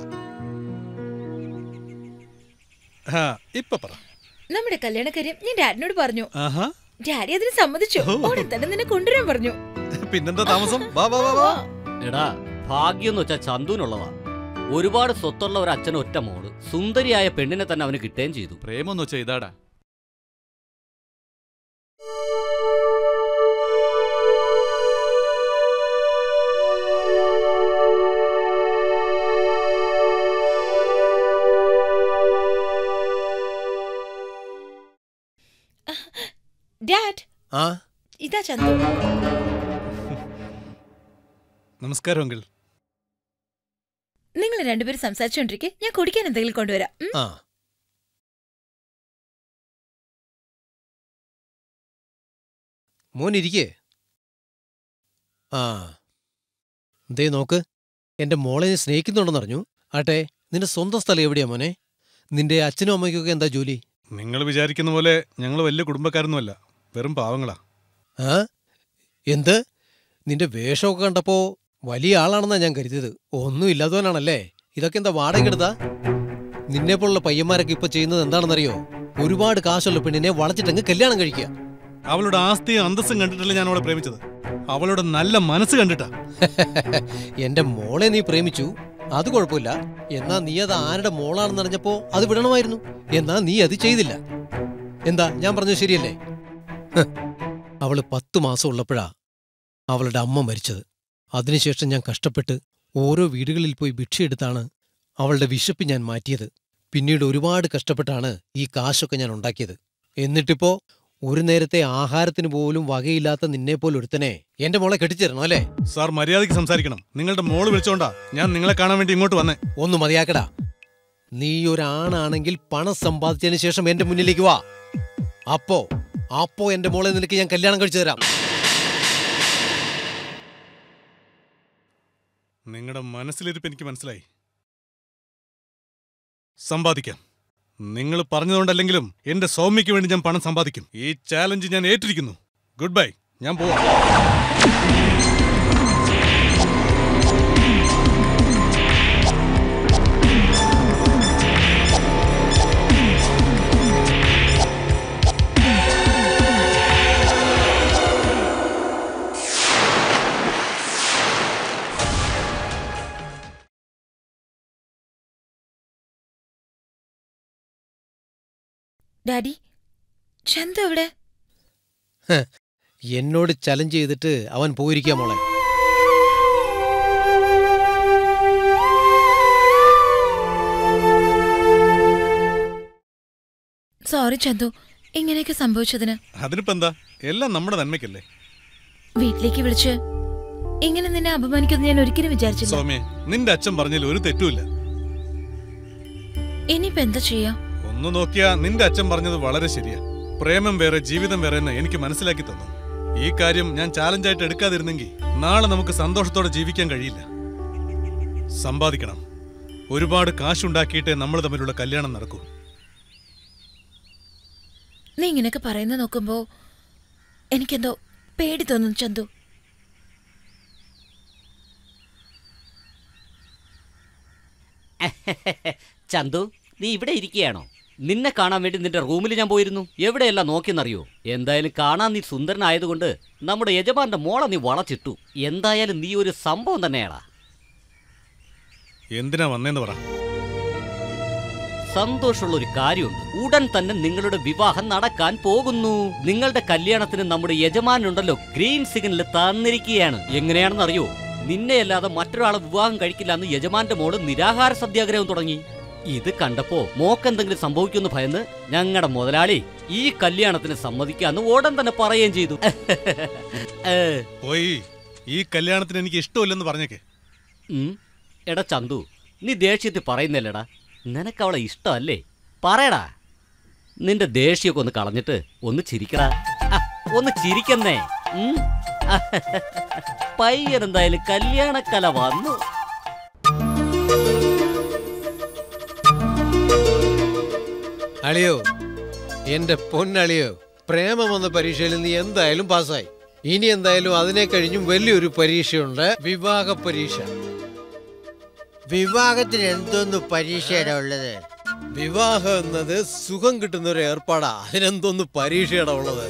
ആ ഇപ്പൊ പറ നമ്മുടെ കല്യാണക്കാര്യം ഞാൻ ഡാഡിനോട് പറഞ്ഞു ആഹാ ഡാഡി അതിന് സമ്മതിച്ചു ഉടൻ തന്നെ നിന്നെ കൊണ്ടുവരാൻ പറഞ്ഞു പിന്നെന്താ താമസം വാ വാ വാ വാ എടാ ഭാഗ്യം എന്ന് വെച്ചാൽ ചന്തുവിനുള്ളതാ ഒരുപാട് സ്വത്തുള്ള ഒരു അച്ഛൻ ഒറ്റ മോള് സുന്ദരിയായ പെണ്ണിനെ തന്നെ അവന് കിട്ടുകയും ചെയ്തു പ്രേമൊന്നു ചെയ്താടാ ഡാഡ് ആ ഇതാ ചന്തു നമസ്കാരം അങ്കിൾ നിങ്ങൾ രണ്ടുപേരും സംസാരിച്ചോണ്ടിരിക്കെ ഞാൻ കുടിക്കാൻ എന്തെങ്കിലും കൊണ്ടുവരാം ഉം? ആ മോൻ ഇരിക്കേ ആ ദേ നോക്ക് എന്റെ മോളെ നീ സ്നേഹിക്കുന്നുണ്ടെന്നറിഞ്ഞു ആട്ടെ നിന്റെ സ്വന്തം സ്ഥലം എവിടെയാ മോനെ നിന്റെ അച്ഛനും അമ്മയ്ക്കൊക്കെ എന്താ ജോലി നിങ്ങൾ വിചാരിക്കുന്ന പോലെ ഞങ്ങൾ വലിയ കുടുംബക്കാരൊന്നുമല്ല വെറും പാവങ്ങളാ ആ എന്ത് നിന്റെ വേഷമൊക്കെ കണ്ടപ്പോ വലിയ ആളാണെന്നാ ഞാൻ കരുതിയത് ഒന്നും ഇല്ലാത്തവനാണല്ലേ ഇതൊക്കെ എന്താ വാടക എടുത്താ നിന്നെ പോലുള്ള പയ്യന്മാരൊക്കെ ഇപ്പൊ ചെയ്യുന്നത് എന്താണെന്നറിയോ ഒരുപാട് കാശുള്ള പെണ്ണിനെ വളച്ചിട്ടങ്ങ് കല്യാണം കഴിക്കുക അവളുടെ ആസ്തിയും അന്തസ്സും കണ്ടിട്ടല്ല ഞാൻ അവളെ പ്രേമിച്ചത് അവളുടെ നല്ല മനസ്സ് കണ്ടിട്ടാ എന്റെ മോളെ നീ പ്രേമിച്ചു അത് കുഴപ്പമില്ല എന്നാ നീ അത് ആരുടെ മോളാണെന്ന് അറിഞ്ഞപ്പോ അത് വിടണമായിരുന്നു എന്നാ നീ അത് ചെയ്തില്ല എന്താ ഞാൻ പറഞ്ഞത് ശരിയല്ലേ ഹ്. അവള് പത്തു മാസം ഉള്ളപ്പോഴാ അവളുടെ അമ്മ മരിച്ചത് അതിനുശേഷം ഞാൻ കഷ്ടപ്പെട്ട് ഓരോ വീടുകളിൽ പോയി ഭിക്ഷയെടുത്താണ് അവളുടെ വിശപ്പ് ഞാൻ മാറ്റിയത് പിന്നീട് ഒരുപാട് കഷ്ടപ്പെട്ടാണ് ഈ കാശൊക്കെ ഞാൻ ഉണ്ടാക്കിയത് എന്നിട്ടിപ്പോ ഒരു നേരത്തെ ആഹാരത്തിന് പോലും വകയില്ലാത്ത നിന്നെപ്പോലെ ഒരുത്തനെ എന്റെ മോളെ കെട്ടിച്ചേരണോ അല്ലേ സാർ മര്യാദയ്ക്ക് സംസാരിക്കണം നിങ്ങളുടെ മോള് വിളിച്ചോണ്ടാ ഞാൻ നിങ്ങളെ കാണാൻ വേണ്ടി ഇങ്ങോട്ട് വന്നേ ഒന്ന് മതിയാക്കടാ നീ ഒരാണാണെങ്കിൽ പണം സമ്പാദിച്ചതിന് ശേഷം എന്റെ മുന്നിലേക്ക് വാ അപ്പോ അപ്പോ എന്റെ മോളെ നിനക്ക് ഞാൻ കല്യാണം കഴിച്ചു തരാം നിങ്ങളുടെ മനസ്സിലിരിപ്പ് എനിക്ക് മനസ്സിലായി സമ്പാദിക്കാം നിങ്ങൾ പറഞ്ഞതുകൊണ്ടല്ലെങ്കിലും എന്റെ സൗമ്യയ്ക്ക് വേണ്ടി ഞാൻ പണം സമ്പാദിക്കും ഈ ചാലഞ്ച് ഞാൻ ഏറ്റിരിക്കുന്നു ഗുഡ് ബൈ ഞാൻ പോവാം ഡാഡി ചന്തു എവിടെ എന്നോട് ചലഞ്ച് ചെയ്തിട്ട് അവൻ പോയിരിക്കുക മോളെ സോറി ചന്തു ഇങ്ങനെയൊക്കെ സംഭവിച്ചതിന് അതിനിപ്പോ എന്താ എല്ലാം നമ്മുടെ നന്മയ്ക്കല്ലേ വീട്ടിലേക്ക് വിളിച്ച് ഇങ്ങനെ നിന്നെ അപമാനിക്കുമെന്ന് ഞാൻ ഒരിക്കലും വിചാരിച്ചില്ല സൗമ്യ നിന്റെ അച്ഛൻ പറഞ്ഞതിൽ ഒരു തെറ്റുമില്ല ഇനിയിപ്പോ എന്താ ചെയ്യാ ഒന്ന് നോക്കിയാ നിന്റെ അച്ഛൻ പറഞ്ഞത് വളരെ ശരിയാ പ്രേമം വേറെ ജീവിതം വേറെ എന്ന് എനിക്ക് മനസ്സിലാക്കി തന്നു ഈ കാര്യം ഞാൻ ചാലഞ്ചായിട്ട് എടുക്കാതിരുന്നെങ്കിൽ നാളെ നമുക്ക് സന്തോഷത്തോടെ ജീവിക്കാൻ കഴിയില്ല സമ്പാദിക്കണം ഒരുപാട് കാശുണ്ടാക്കിയിട്ടേ നമ്മൾ തമ്മിലുള്ള കല്യാണം നടക്കൂ നീ ഇങ്ങനെയൊക്കെ പറയുന്നത് നോക്കുമ്പോ എനിക്കെന്തോ പേടി തോന്നുന്നു ചന്തു ചന്തു നീ ഇവിടെ ഇരിക്കുകയാണോ നിന്നെ കാണാൻ വേണ്ടി നിന്റെ റൂമിൽ ഞാൻ പോയിരുന്നു എവിടെയെല്ലാം നോക്കിയെന്നറിയോ എന്തായാലും കാണാൻ നീ സുന്ദരനായതുകൊണ്ട് നമ്മുടെ യജമാന്റെ മോളെ നീ വളച്ചിട്ടു എന്തായാലും നീ ഒരു സംഭവം തന്നെയാടാ എന്തിനാ വന്നേന്ന് പറ സന്തോഷമുള്ള ഒരു കാര്യമുണ്ട് ഉടൻ തന്നെ നിങ്ങളുടെ വിവാഹം നടക്കാൻ പോകുന്നു നിങ്ങളുടെ കല്യാണത്തിന് നമ്മുടെ യജമാനുണ്ടല്ലോ ഗ്രീൻ സിഗ്നൽ തന്നിരിക്കുകയാണ് എങ്ങനെയാണെന്ന് അറിയോ നിന്നെ അല്ലാതെ മറ്റൊരാളെ വിവാഹം കഴിക്കില്ല എന്ന് യജമാന്റെ മോള് നിരാഹാര സത്യാഗ്രഹം തുടങ്ങി ഇത് കണ്ടപ്പോ മോക്കെന്തെങ്കിലും സംഭവിക്കുമെന്ന് ഭയന്ന് ഞങ്ങളുടെ മുതലാളി ഈ കല്യാണത്തിന് സമ്മതിക്കാന്ന് ഉടൻ തന്നെ പറയുകയും ചെയ്തു ഏ, പോയി ഈ കല്യാണത്തിന് എനിക്ക് ഇഷ്ടമില്ലെന്ന് പറഞ്ഞേക്കെ ഉം. എടാ ചന്തു നീ ദേഷ്യത്തിൽ പറയുന്നില്ലടാ നിനക്ക് അവളെ ഇഷ്ടമല്ലേ പറയടാ നിന്റെ ദേഷ്യമൊക്കെ ഒന്ന് കളഞ്ഞിട്ട് ഒന്ന് ചിരിക്കടാ ആ, ഒന്ന് ചിരിക്കുന്നേ ഉം. പയ്യൻ എന്തായാലും കല്യാണക്കല വന്നു അളിയോ എന്റെ പൊന്നളിയോ പ്രേമം എന്ന പരീക്ഷയിൽ നീ എന്തായാലും പാസ്സായി ഇനി എന്തായാലും അതിനെ കഴിഞ്ഞും വലിയൊരു പരീക്ഷയുണ്ട് വിവാഹ പരീക്ഷ വിവാഹത്തിന് എന്തോന്ന് പരീക്ഷയുടെ ഉള്ളത് വിവാഹം എന്നത് സുഖം കിട്ടുന്ന ഒരു ഏർപ്പാടാ അതിനെന്തോന്ന് പരീക്ഷയുടെ ഉള്ളത്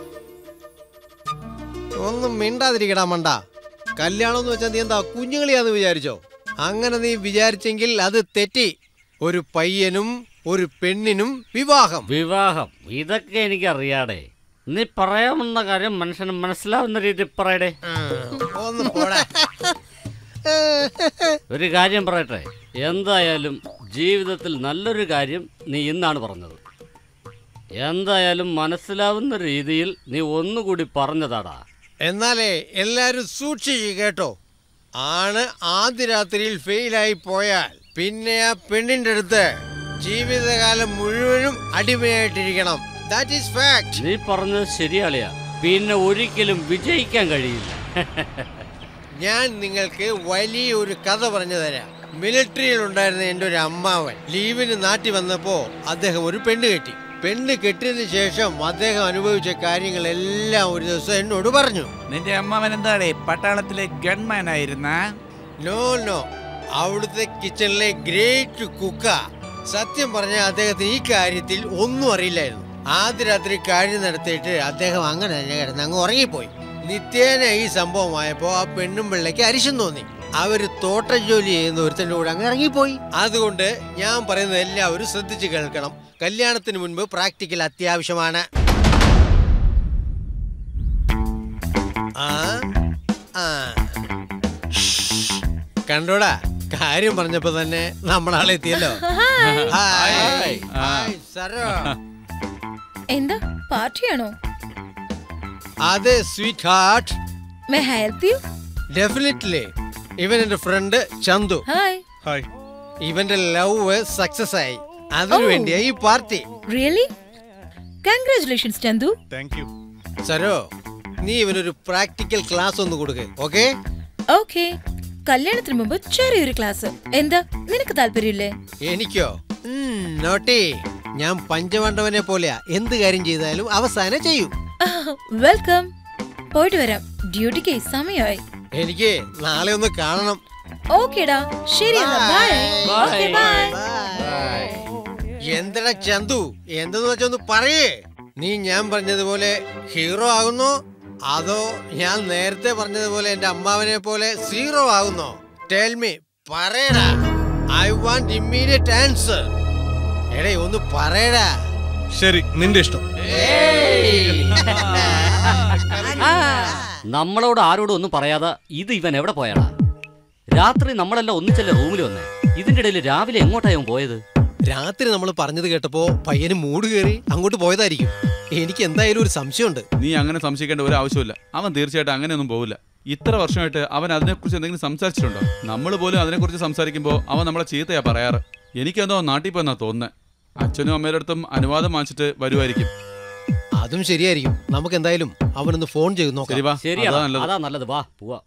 ഒന്നും മിണ്ടാതിരിക്കടാ മണ്ട കല്യാണം എന്ന് വെച്ചാൽ നീ എന്താ കുഞ്ഞുങ്ങളിയാന്ന് വിചാരിച്ചോ അങ്ങനെ നീ വിചാരിച്ചെങ്കിൽ അത് തെറ്റി ഒരു പയ്യനും ഒരു പെണ്ണിനും വിവാഹം വിവാഹം ഇതൊക്കെ എനിക്കറിയാടേ നീ പറയാമെന്ന കാര്യം മനുഷ്യന് മനസ്സിലാവുന്ന രീതിയിൽ പറയടേ ഒന്ന് പോടാ ഒരു കാര്യം പറയട്ടെ എന്തായാലും ജീവിതത്തിൽ നല്ലൊരു കാര്യം നീ ഇന്നാണ് പറഞ്ഞത് എന്തായാലും മനസ്സിലാവുന്ന രീതിയിൽ നീ ഒന്നുകൂടി പറഞ്ഞതാടാ എന്നാലേ എല്ലാരും സൂക്ഷിച്ച് കേട്ടോ ആണ് ആദ്യ രാത്രിയിൽ ഫെയിലായി പോയാൽ പിന്നെ ആ പെണ്ണിന്റെ അടുത്ത് ജീവിതകാലം മുഴുവനും അടിമയായിട്ടിരിക്കണം ദാറ്റ് ഈസ് ഫാക്ട് നീ പറഞ്ഞത് ശരിയാളിയാ പിന്നെ ഒരിക്കലും വിജയിക്കാൻ കഴിയില്ല ഞാൻ നിങ്ങൾക്ക് വലിയൊരു കഥ പറഞ്ഞു തരാം മിലിറ്ററിയിൽ ഉണ്ടായിരുന്ന എൻ്റെ ഒരു അമ്മാവൻ ലീവിന് നാട്ടിൽ വന്നപ്പോ അദ്ദേഹം ഒരു പെണ്ണ് കെട്ടി പെണ്ണ് കെട്ടിയതിന് ശേഷം അദ്ദേഹം അനുഭവിച്ച കാര്യങ്ങളെല്ലാം ഒരു ദിവസം എന്നോട് പറഞ്ഞു നിന്റെ അമ്മാവൻ എന്താടേ പട്ടാളത്തിലെ ഗൺമാൻ ആയിരുന്ന നോ നോ അവിടുത്തെ കിച്ചണിലെ ഗ്രേറ്റ് കുക്ക സത്യം പറഞ്ഞ അദ്ദേഹത്തിന് ഈ കാര്യത്തിൽ ഒന്നും അറിയില്ലായിരുന്നു ആദ്യ രാത്രി കാര്യം നടത്തിയിട്ട് അദ്ദേഹം അങ്ങനെ തന്നെ കിടന്ന് അങ്ങ് ഉറങ്ങിപ്പോയി നിത്യേന ഈ സംഭവമായപ്പോ ആ പെണ്ണും പിള്ളയ്ക്ക് അരിശം തോന്നി അവര് തോട്ട ജോലി ചെയ്യുന്ന ഒരുത്തൻ്റെ കൂടെ അങ്ങ് ഇറങ്ങിപ്പോയി അതുകൊണ്ട് ഞാൻ പറയുന്നത് എല്ലാവരും ശ്രദ്ധിച്ചു കേൾക്കണം കല്യാണത്തിന് മുൻപ് പ്രാക്ടിക്കൽ അത്യാവശ്യമാണ് ആ ആ കണ്ടോടാ കാര്യം പറഞ്ഞപ്പോ തന്നെ നമ്മളാളെത്തിയല്ലോ ഹായ് ഹായ് സരോ എന്താ പാർട്ടിയാണോ അതെ sweetheart may help you definitely ഇവൻ എന്റെ ഫ്രണ്ട് ചന്തു ഹായ് ഹായ് ഇവന്റെ ലവ് സക്സസ് ആയി അതിനു Oh. വേണ്ടിയാ ഈ party really congratulations Chandu thank you Saro നീ ഇവനൊരു പ്രാക്ടിക്കൽ ക്ലാസ് ഒന്ന് കൊടുക്ക് ഓക്കെ ഓക്കെ കല്യാണത്തിന് മുമ്പ് ചെറിയൊരു ക്ലാസ് എന്താ നിനക്ക് താല്പര്യമില്ലേ എനിക്കോ ഉം, നോട്ടി ഞാൻ പഞ്ചമണ്ഡവനെ പോലെയാ എന്ത് കാര്യം ചെയ്താലും അവസാനം ചെയ്യും വെൽക്കം പോയിട്ട് വരാം ഡ്യൂട്ടിക്ക് സമയമായി എനിക്ക് നാളെ ഒന്ന് കാണണം ഓക്കേടാ ശരി എന്നാ ബൈ ഓക്കെ ബൈ എന്തടാ ചന്തു എന്തെന്ന് വെച്ചാ ഒന്ന് പറയേ നീ ഞാൻ പറഞ്ഞതുപോലെ ഹീറോ ആകുന്നോ അതോ ഞാൻ നേരത്തെ പറഞ്ഞതുപോലെ എന്റെ അമ്മാവനെ പോലെ സീറോ ആകുന്നോ ടെൽ മീ പറയടാ ഐ വാണ്ട് ഇമ്മീഡിയറ്റ് ആൻസർ എടേ ഒന്ന് പറയടാ ശരി നിന്റെ ഇഷ്ടം നമ്മളോട് ആരോടും ഒന്നും പറയാതെ ഇത് ഇവൻ എവിടെ പോയാടാ രാത്രി നമ്മളെല്ലാം ഒന്നിച്ചല്ലേ റൂമിൽ വന്നേ ഇതിന്റെ ഇടയിൽ രാവിലെ എങ്ങോട്ടാ പോയത് രാത്രി നമ്മൾ പറഞ്ഞത് കേട്ടപ്പോ പയ്യന് മൂട് കയറി അങ്ങോട്ട് പോയതായിരിക്കും എനിക്ക് എന്തായാലും ഒരു സംശയമുണ്ട് നീ അങ്ങനെ സംശയിക്കേണ്ട ഒരു ആവശ്യമില്ല അവൻ തീർച്ചയായിട്ടും അങ്ങനെയൊന്നും പോവില്ല ഇത്ര വർഷമായിട്ട് അവൻ അതിനെക്കുറിച്ച് എന്തെങ്കിലും സംസാരിച്ചിട്ടുണ്ടോ നമ്മൾ പോലും അതിനെക്കുറിച്ച് സംസാരിക്കുമ്പോൾ അവൻ നമ്മളെ ചീത്തയാ പറയാറ് എനിക്കെന്തോ നാട്ടിൽ പോയെന്നാ തോന്നുന്നത് അച്ഛനും അമ്മയുടെ അടുത്തും അനുവാദം വാങ്ങിച്ചിട്ട് വരുമായിരിക്കും അതും ശരിയായിരിക്കും നമുക്ക് എന്തായാലും അവനൊന്ന് ഫോൺ ചെയ്ത് നോക്കാം ശരി വാ ശരിയാ അതാ നല്ലത് അതാ നല്ലത് വാ പോവാ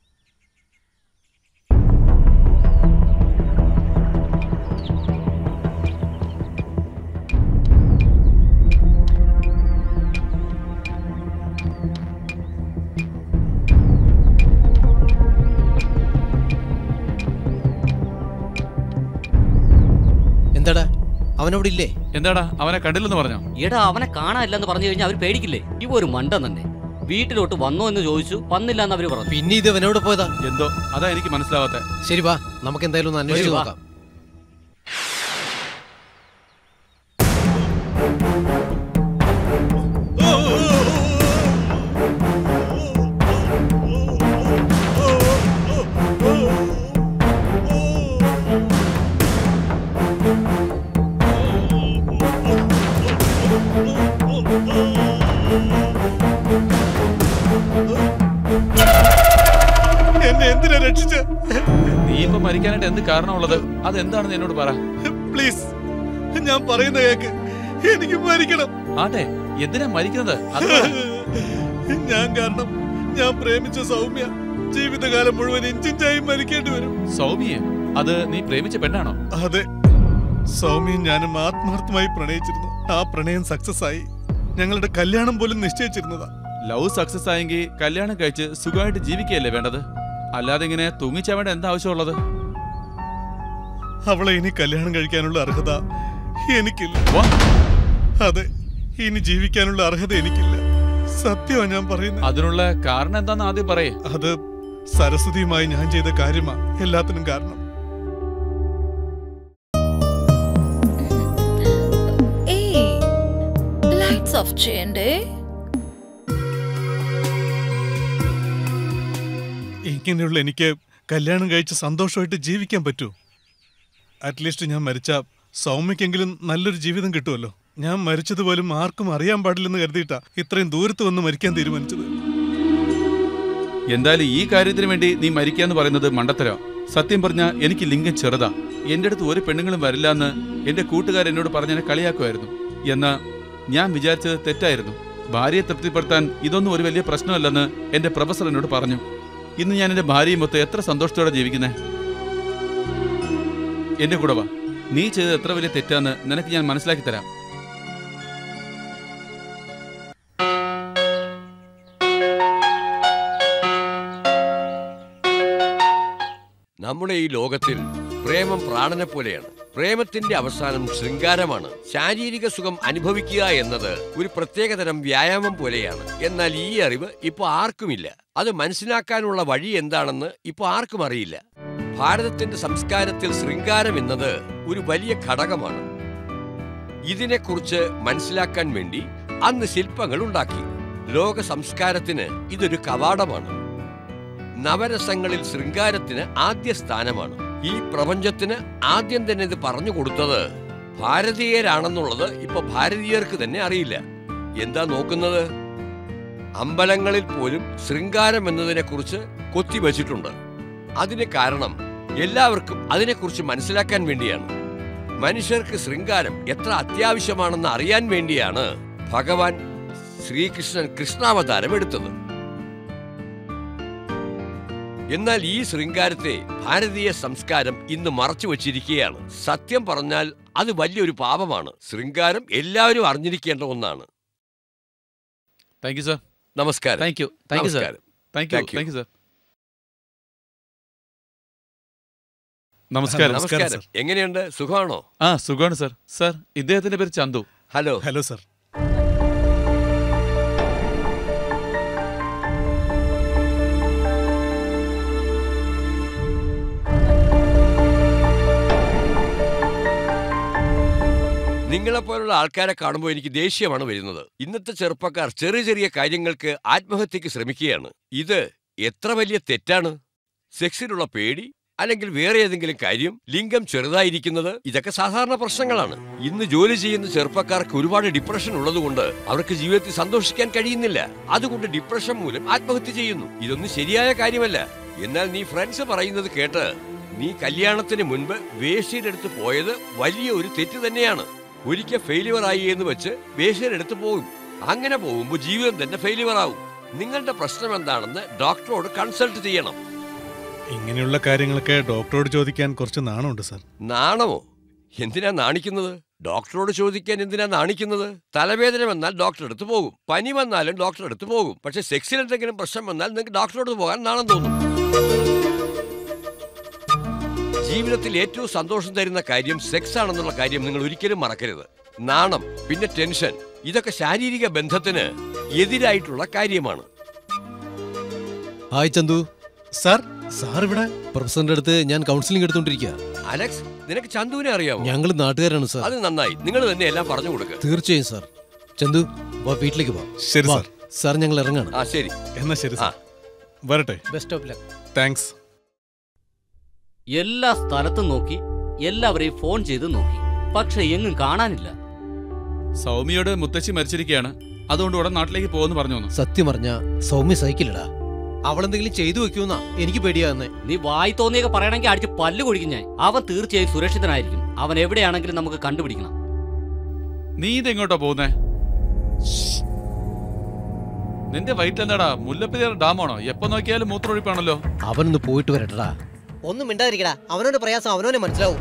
എന്താടാ അവനവിടെ ഇല്ലേ എന്താടാ അവനെ കണ്ടില്ലെന്ന് പറഞ്ഞോ എടാ അവനെ കാണാനില്ലെന്ന് പറഞ്ഞു കഴിഞ്ഞാൽ അവർ പേടിക്കില്ലേ ഇവ ഒരു മണ്ടൻ തന്നെ വീട്ടിലോട്ട് വന്നോ എന്ന് ചോദിച്ചു വന്നില്ല എന്ന് അവര് പറഞ്ഞു പിന്നെ ഇത് അവനോട് പോയതാ എന്തോ അതാ എനിക്ക് മനസ്സിലാവാത്തെ ശരി വാ നമുക്ക് എന്തായാലും ഒന്ന് അന്വേഷിച്ച് ശരി, വാ. നോക്കാം എന്നെ എന്തിനാ രക്ഷിച്ച നീ ഇപ്പൊ മരിക്കാനായിട്ട് എന്ത് കാരണമുള്ളത് അതെന്താണെന്ന് എന്നോട് പറ പ്ലീസ് ഞാൻ പറയുന്ന കേക്ക് എനിക്ക് മരിക്കണം ആട്ടെ എന്തിനാ മരിക്കുന്നത് അത് പറ. ഞാൻ കാരണം ഞാൻ പ്രേമിച്ച സൗമ്യ ജീവിതകാലം മുഴുവൻ ഇഞ്ചിഞ്ചായി മരിക്കേണ്ടി വരും സൗമ്യയെ അത് നീ പ്രേമിച്ച പെണ്ണാണോ അതെ സൗമ്യയും ഞാനും ആത്മാർത്ഥമായി പ്രണയിച്ചിരുന്നു ആ പ്രണയം സക്സസ് ആയി ഞങ്ങളുടെ കല്യാണം പോലും നിശ്ചയിച്ചിരുന്നതാ ലവ് സക്സസ് ആയെങ്കിൽ കല്യാണം കഴിച്ച് സുഖമായിട്ട് ജീവിക്കുകയല്ലേ വേണ്ടത് അല്ലാതെ ഇങ്ങനെ തൂങ്ങിച്ചാവേണ്ട എന്താ ആവശ്യമുള്ളത് അവളെ ഇനി കല്യാണം കഴിക്കാനുള്ള അർഹത എനിക്കില്ല വാ. അതെ ഇനി ജീവിക്കാനുള്ള അർഹത എനിക്കില്ല സത്യമാ ഞാൻ പറയുന്നത് അതിനുള്ള കാരണം എന്താന്ന് ആദ്യം പറയേ അത് സരസ്വതിയുമായി ഞാൻ ചെയ്ത കാര്യമാ എല്ലാത്തിനും കാരണം ഏയ് ലൈറ്റ്സ് ഓഫ് ചെയ്യണ്ടേ ഇങ്ങനെയുള്ള എനിക്ക് കല്യാണം കഴിച്ച് സന്തോഷമായിട്ട് ജീവിക്കാൻ പറ്റൂ അറ്റ്ലീസ്റ്റ് ഞാൻ മരിച്ച സൗമ്യക്കെങ്കിലും നല്ലൊരു ജീവിതം കിട്ടുമല്ലോ ഞാൻ മരിച്ചതുപോലും ആർക്കും അറിയാൻ പാടില്ലെന്ന് കരുതിയിട്ടാ ഇത്രയും ദൂരത്ത് വന്ന് മരിക്കാൻ തീരുമാനിച്ചത് എന്തായാലും ഈ കാര്യത്തിന് വേണ്ടി നീ മരിക്കാന്ന് പറയുന്നത് മണ്ടത്തരോ സത്യം പറഞ്ഞ എനിക്ക് ലിംഗം ചെറുതാ എന്റെ അടുത്ത് ഒരു പെണ്ണുങ്ങളും വരില്ല എന്ന് എന്റെ കൂട്ടുകാർ എന്നോട് പറഞ്ഞെന്നെ കളിയാക്കുമായിരുന്നു എന്നാ ഞാൻ വിചാരിച്ചത് തെറ്റായിരുന്നു ഭാര്യയെ തൃപ്തിപ്പെടുത്താൻ ഇതൊന്നും ഒരു വലിയ പ്രശ്നമല്ലെന്ന് എന്റെ പ്രൊഫസർ എന്നോട് പറഞ്ഞു ഇന്ന് ഞാൻ എന്റെ ഭാര്യയും മൊത്തം എത്ര സന്തോഷത്തോടെ ജീവിക്കുന്നേ എന്റെ കൂടെ വാ നീ ചെയ്തത് എത്ര വലിയ തെറ്റാന്ന് നിനക്ക് ഞാൻ മനസ്സിലാക്കി തരാം നമ്മുടെ ഈ ലോകത്തിൽ പ്രേമം പ്രാണനെ പോലെയാണ് പ്രേമത്തിന്റെ അവസാനം ശൃംഗാരമാണ് ശാരീരിക സുഖം അനുഭവിക്കുക എന്നത് ഒരു പ്രത്യേകതരം വ്യായാമം പോലെയാണ് എന്നാൽ ഈ അറിവ് ഇപ്പൊ ആർക്കുമില്ല അത് മനസ്സിലാക്കാനുള്ള വഴി എന്താണെന്ന് ഇപ്പൊ ആർക്കും അറിയില്ല ഭാരതത്തിന്റെ സംസ്കാരത്തിൽ ശൃംഗാരം എന്നത് ഒരു വലിയ ഘടകമാണ് ഇതിനെക്കുറിച്ച് മനസ്സിലാക്കാൻ വേണ്ടി അന്ന് ശില്പങ്ങൾ ഉണ്ടാക്കി ലോക സംസ്കാരത്തിന് ഇതൊരു കവാടമാണ് നവരസങ്ങളിൽ ശൃംഗാരത്തിന് ആദ്യ സ്ഥാനമാണ് ഈ പ്രപഞ്ചത്തിന് ആദ്യം തന്നെ ഇത് പറഞ്ഞു കൊടുത്തത് ഭാരതീയരാണെന്നുള്ളത് ഇപ്പൊ ഭാരതീയർക്ക് തന്നെ അറിയില്ല എന്താ നോക്കുന്നത് അമ്പലങ്ങളിൽ പോലും ശൃംഗാരം എന്നതിനെക്കുറിച്ച് കൊത്തിവച്ചിട്ടുണ്ട് അതിന് കാരണം എല്ലാവർക്കും അതിനെക്കുറിച്ച് മനസ്സിലാക്കാൻ വേണ്ടിയാണ് മനുഷ്യർക്ക് ശൃംഗാരം എത്ര അത്യാവശ്യമാണെന്ന് അറിയാൻ വേണ്ടിയാണ് ഭഗവാൻ ശ്രീകൃഷ്ണൻ കൃഷ്ണാവതാരം എടുത്തത് എന്നാൽ ഈ ശൃംഗാരത്തെ ഭാരതീയ സംസ്കാരം ഇന്ന് മറച്ചു വച്ചിരിക്കുകയാണ് സത്യം പറഞ്ഞാൽ അത് വലിയൊരു പാപമാണ് ശൃംഗാരം എല്ലാവരും അറിഞ്ഞിരിക്കേണ്ട ഒന്നാണ് താങ്ക് യു സർ നമസ്കാരം thank you thank you sir നമസ്കാരം. Thank you Thank you. Thank you sir നമസ്കാരം നമസ്കാരം എങ്ങനെയുണ്ട് സുഖമാണോ ആ സുഖമാണ് സർ സർ ഇദ്ദേഹത്തിന്റെ പേര് ചന്തു ഹലോ ഹലോ സർ നിങ്ങളെപ്പോലുള്ള ആൾക്കാരെ കാണുമ്പോൾ എനിക്ക് ദേഷ്യമാണ് വരുന്നത് ഇന്നത്തെ ചെറുപ്പക്കാർ ചെറിയ ചെറിയ കാര്യങ്ങൾക്ക് ആത്മഹത്യക്ക് ശ്രമിക്കുകയാണ് ഇത് എത്ര വലിയ തെറ്റാണ് സെക്സിലുള്ള പേടി അല്ലെങ്കിൽ വേറെ ഏതെങ്കിലും കാര്യം ലിംഗം ചെറുതായിരിക്കുന്നത് ഇതൊക്കെ സാധാരണ പ്രശ്നങ്ങളാണ് ഇന്ന് ജോലി ചെയ്യുന്ന ചെറുപ്പക്കാർക്ക് ഒരുപാട് ഡിപ്രഷൻ ഉള്ളതുകൊണ്ട് അവർക്ക് ജീവിതത്തിൽ സന്തോഷിക്കാൻ കഴിയുന്നില്ല അതുകൊണ്ട് ഡിപ്രഷൻ മൂലം ആത്മഹത്യ ചെയ്യുന്നു ഇതൊന്നും ശരിയായ കാര്യമല്ല എന്നാൽ നീ ഫ്രണ്ട്സ് പറയുന്നത് കേട്ട് നീ കല്യാണത്തിന് മുൻപ് വേശ്യയിലെടുത്ത് പോയത് വലിയ ഒരു തെറ്റ് തന്നെയാണ് ഒരിക്കൽ ഫെയിലിയർ ആയി എന്ന് വെച്ച് വേശ്യയിലെടുത്ത് പോകും അങ്ങനെ പോകുമ്പോൾ ജീവിതം തന്നെ ഫെയിലിയർ ആവും നിങ്ങളുടെ പ്രശ്നം എന്താണെന്ന് ഡോക്ടറോട് കൺസൾട്ട് ചെയ്യണം ഇങ്ങനെയുള്ള കാര്യങ്ങളൊക്കെ ഡോക്ടറോട് ചോദിക്കാൻ കുറച്ച് നാണമുണ്ട് സർ നാണമോ എന്തിനാ നാണിക്കുന്നത് ഡോക്ടറോട് ചോദിക്കാൻ എന്തിനാ നാണിക്കുന്നത് തലവേദന വന്നാൽ ഡോക്ടറെ അടുത്ത് പോകും പനി വന്നാലും ഡോക്ടറെ അടുത്ത് പോകും പക്ഷെ സെക്സിൽ എന്തെങ്കിലും പ്രശ്നം വന്നാൽ നിങ്ങൾക്ക് ഡോക്ടറോട് പോകാൻ നാണം തോന്നും ജീവിതത്തിൽ ഏറ്റവും സന്തോഷം തരുന്ന കാര്യം സെക്സ് ആണെന്നുള്ള കാര്യം നിങ്ങൾ ഒരിക്കലും മറക്കരുത് നാണം പിന്നെ ടെൻഷൻ ഇതൊക്കെ ശാരീരിക ബന്ധത്തിന് എതിരായിട്ടുള്ള കാര്യമാണ് ഹായ് ചന്തു സാർ സാർ ഇവിടെ പ്രൊഫസറിന്റെ അടുത്ത് ഞാൻ കൗൺസിലിംഗ് എടുത്തോണ്ടിരിക്കുക അലക്സ് നിനക്ക് ചന്തുവിനെ അറിയാമോ ഞങ്ങൾ നാട്ടുകാരാണ് സാർ അത് നന്നായി നിങ്ങൾ തന്നെ എല്ലാം പറഞ്ഞു കൊടുക്കുക തീർച്ചയായും സാർ ചന്തു വാ വീട്ടിലേക്ക് വാ ശരി വാ. സാർ സാർ ഞങ്ങൾ ഇറങ്ങാണ് ആ ശരി എന്നാ ശരി ആ. സാർ വരട്ടെ ബെസ്റ്റ് ഓഫ് ലക്ക് താങ്ക്സ് എല്ലാ സ്ഥലത്തും നോക്കി എല്ലാവരെയും ഫോൺ ചെയ്ത് നോക്കി പക്ഷെ എങ്ങും കാണാനില്ല സൗമ്യയോട് മുത്തശ്ശി മരിച്ചിരിക്കുകയാണ് അതുകൊണ്ട് ഉടൻ നാട്ടിലേക്ക് പോകുമെന്ന് പറഞ്ഞു വന്നു സത്യം പറഞ്ഞ സൗമ്യ സൈക്കിളിടാ അവളെന്തെങ്കിലും ചെയ്തു വെക്കൂന്നാ എനിക്ക് പേടിയാന്നേ നീ വായി തോന്നിയൊക്കെ പറയണമെങ്കിൽ അടിച്ച് പല്ല് കുടിക്കും ഞാൻ അവൻ തീർച്ചയായും സുരക്ഷിതനായിരിക്കും അവൻ എവിടെയാണെങ്കിലും നമുക്ക് കണ്ടുപിടിക്കണം നീ ഇതെങ്ങോട്ടാ പോകുന്നേ നിന്റെ വയറ്റിൽ എന്താടാ മുല്ലപ്പെരിയാർ ഡാമാണോ എപ്പോ നോക്കിയാലും മൂത്രമൊഴിപ്പാണല്ലോ അവനൊന്ന് പോയിട്ട് വരട്ടടാ ഒന്നും മിണ്ടാതിരിക്കടാ അവനോന്റെ പ്രയാസം അവനോനെ മനസ്സിലാവും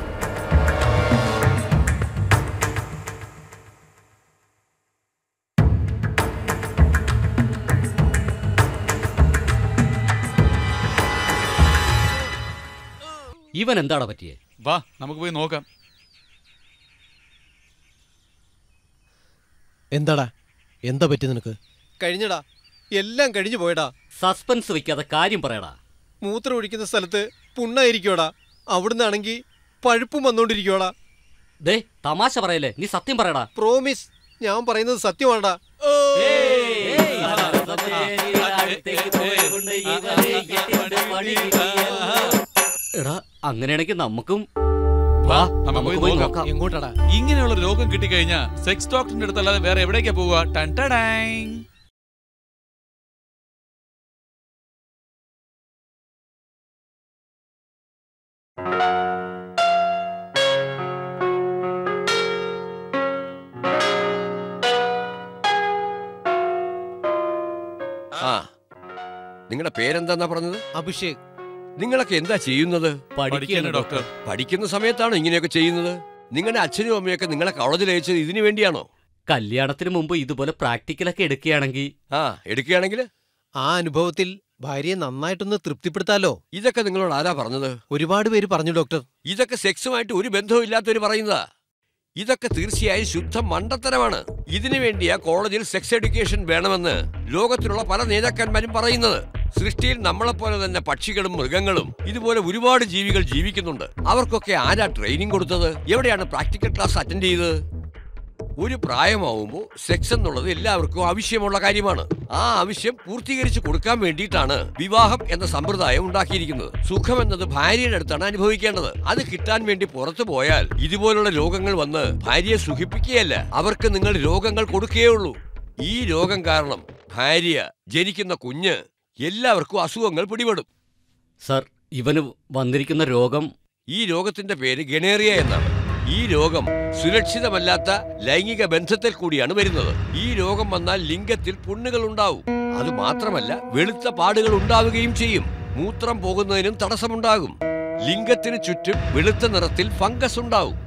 ഇവൻ എന്താടാ പറ്റിയേ വാ നമുക്ക് പോയി നോക്കാം എന്താടാ എന്താ പറ്റി നിനക്ക് കഴിഞ്ഞടാ എല്ലാം കഴിഞ്ഞു പോയടാ സസ്പെൻസ് വെക്കാതെ കാര്യം പറയടാ മൂത്രം ഒഴിക്കുന്ന സ്ഥലത്ത് പുണ്ണായിരിക്കോടാ അവിടുന്നാണെങ്കിൽ പഴുപ്പും വന്നോണ്ടിരിക്കോടാ ദേ തമാശ പറയല്ലേ നീ സത്യം പറയടാ പ്രോമിസ് ഞാൻ പറയുന്നത് സത്യമാണ്ടാ എടാ അങ്ങനെയാണെങ്കിൽ നമുക്കും വാ വാ നമുക്ക് നമുക്ക് പോയി പോയി നോക്കാം നോക്കാം എങ്ങോട്ടാടാ ഇങ്ങനെയുള്ള രോഗം കിട്ടിക്കഴിഞ്ഞാ സെക്സ് ഡോക്ടറിന്റെ അടുത്തല്ലാതെ വേറെ എവിടേക്കാ പോവുക ടൻ ടടാങ്. ആ നിങ്ങളുടെ പേരെന്താന്നാ പറഞ്ഞത് അഭിഷേക് നിങ്ങളൊക്കെ എന്താ ചെയ്യുന്നത് പഠിക്കാണ് പഠിക്കാണ് ഡോക്ടർ പഠിക്കുന്ന സമയത്താണോ ഇങ്ങനെയൊക്കെ ചെയ്യുന്നത് നിങ്ങളുടെ അച്ഛനും അമ്മയൊക്കെ നിങ്ങളെ കോളേജിൽ അയച്ചത് ഇതിനു വേണ്ടിയാണോ കല്യാണത്തിന് മുമ്പ് ഇതുപോലെ പ്രാക്ടിക്കലൊക്കെ എടുക്കുകയാണെങ്കിൽ ആ എടുക്കുകയാണെങ്കിൽ ആ അനുഭവത്തിൽ ഭാര്യയെ നന്നായിട്ടൊന്ന് തൃപ്തിപ്പെടുത്താലോ ഇതൊക്കെ നിങ്ങളോട് ആരാ പറഞ്ഞത് ഒരുപാട് പേര് പറഞ്ഞു ഡോക്ടർ ഇതൊക്കെ സെക്സുമായിട്ട് ഒരു ബന്ധവും ഇല്ലാത്തവര് പറയുന്നതാ ഇതൊക്കെ തീർച്ചയായും ശുദ്ധ മണ്ടത്തരമാണ് ഇതിനു വേണ്ടിയാ കോളേജിൽ സെക്സ് എഡ്യൂക്കേഷൻ വേണമെന്ന് ലോകത്തിലുള്ള പല നേതാക്കന്മാരും പറയുന്നത് സൃഷ്ടിയിൽ നമ്മളെപ്പോലെ തന്നെ പക്ഷികളും മൃഗങ്ങളും ഇതുപോലെ ഒരുപാട് ജീവികൾ ജീവിക്കുന്നുണ്ട് അവർക്കൊക്കെ ആരാ ട്രെയിനിങ് കൊടുത്തത് എവിടെയാണ് പ്രാക്ടിക്കൽ ക്ലാസ് അറ്റൻഡ് ചെയ്തത് ഒരു പ്രായമാവുമ്പോൾ സെക്സ് എന്നുള്ളത് എല്ലാവർക്കും ആവശ്യമുള്ള കാര്യമാണ് ആ ആവശ്യം പൂർത്തീകരിച്ചു കൊടുക്കാൻ വേണ്ടിയിട്ടാണ് വിവാഹം എന്ന സമ്പ്രദായം ഉണ്ടാക്കിയിരിക്കുന്നത് സുഖം എന്നത് ഭാര്യയുടെ അടുത്താണ് അനുഭവിക്കേണ്ടത് അത് കിട്ടാൻ വേണ്ടി പുറത്തു പോയാൽ ഇതുപോലുള്ള രോഗങ്ങൾ വന്ന് ഭാര്യയെ സുഖിപ്പിക്കുകയല്ല അവർക്ക് നിങ്ങൾ രോഗങ്ങൾ കൊടുക്കുകയുള്ളൂ ഈ രോഗം കാരണം ഭാര്യ ജനിക്കുന്ന കുഞ്ഞ് എല്ലാവർക്കും അസുഖങ്ങൾ പിടിപെടും സർ ഇവന് വന്നിരിക്കുന്ന രോഗം ഈ രോഗത്തിന്റെ പേര് ഗണേറിയ എന്നാണ് ഈ രോഗം സുരക്ഷിതമല്ലാത്ത ലൈംഗിക ബന്ധത്തിൽ കൂടിയാണ് വരുന്നത് ഈ രോഗം വന്നാൽ ലിംഗത്തിൽ പുണ്ണുകൾ ഉണ്ടാവും അത് മാത്രമല്ല വെളുത്ത പാടുകൾ ഉണ്ടാവുകയും ചെയ്യും മൂത്രം പോകുന്നതിനും തടസ്സമുണ്ടാകും ലിംഗത്തിന് ചുറ്റും വെളുത്ത നിറത്തിൽ ഫംഗസ് ഉണ്ടാവും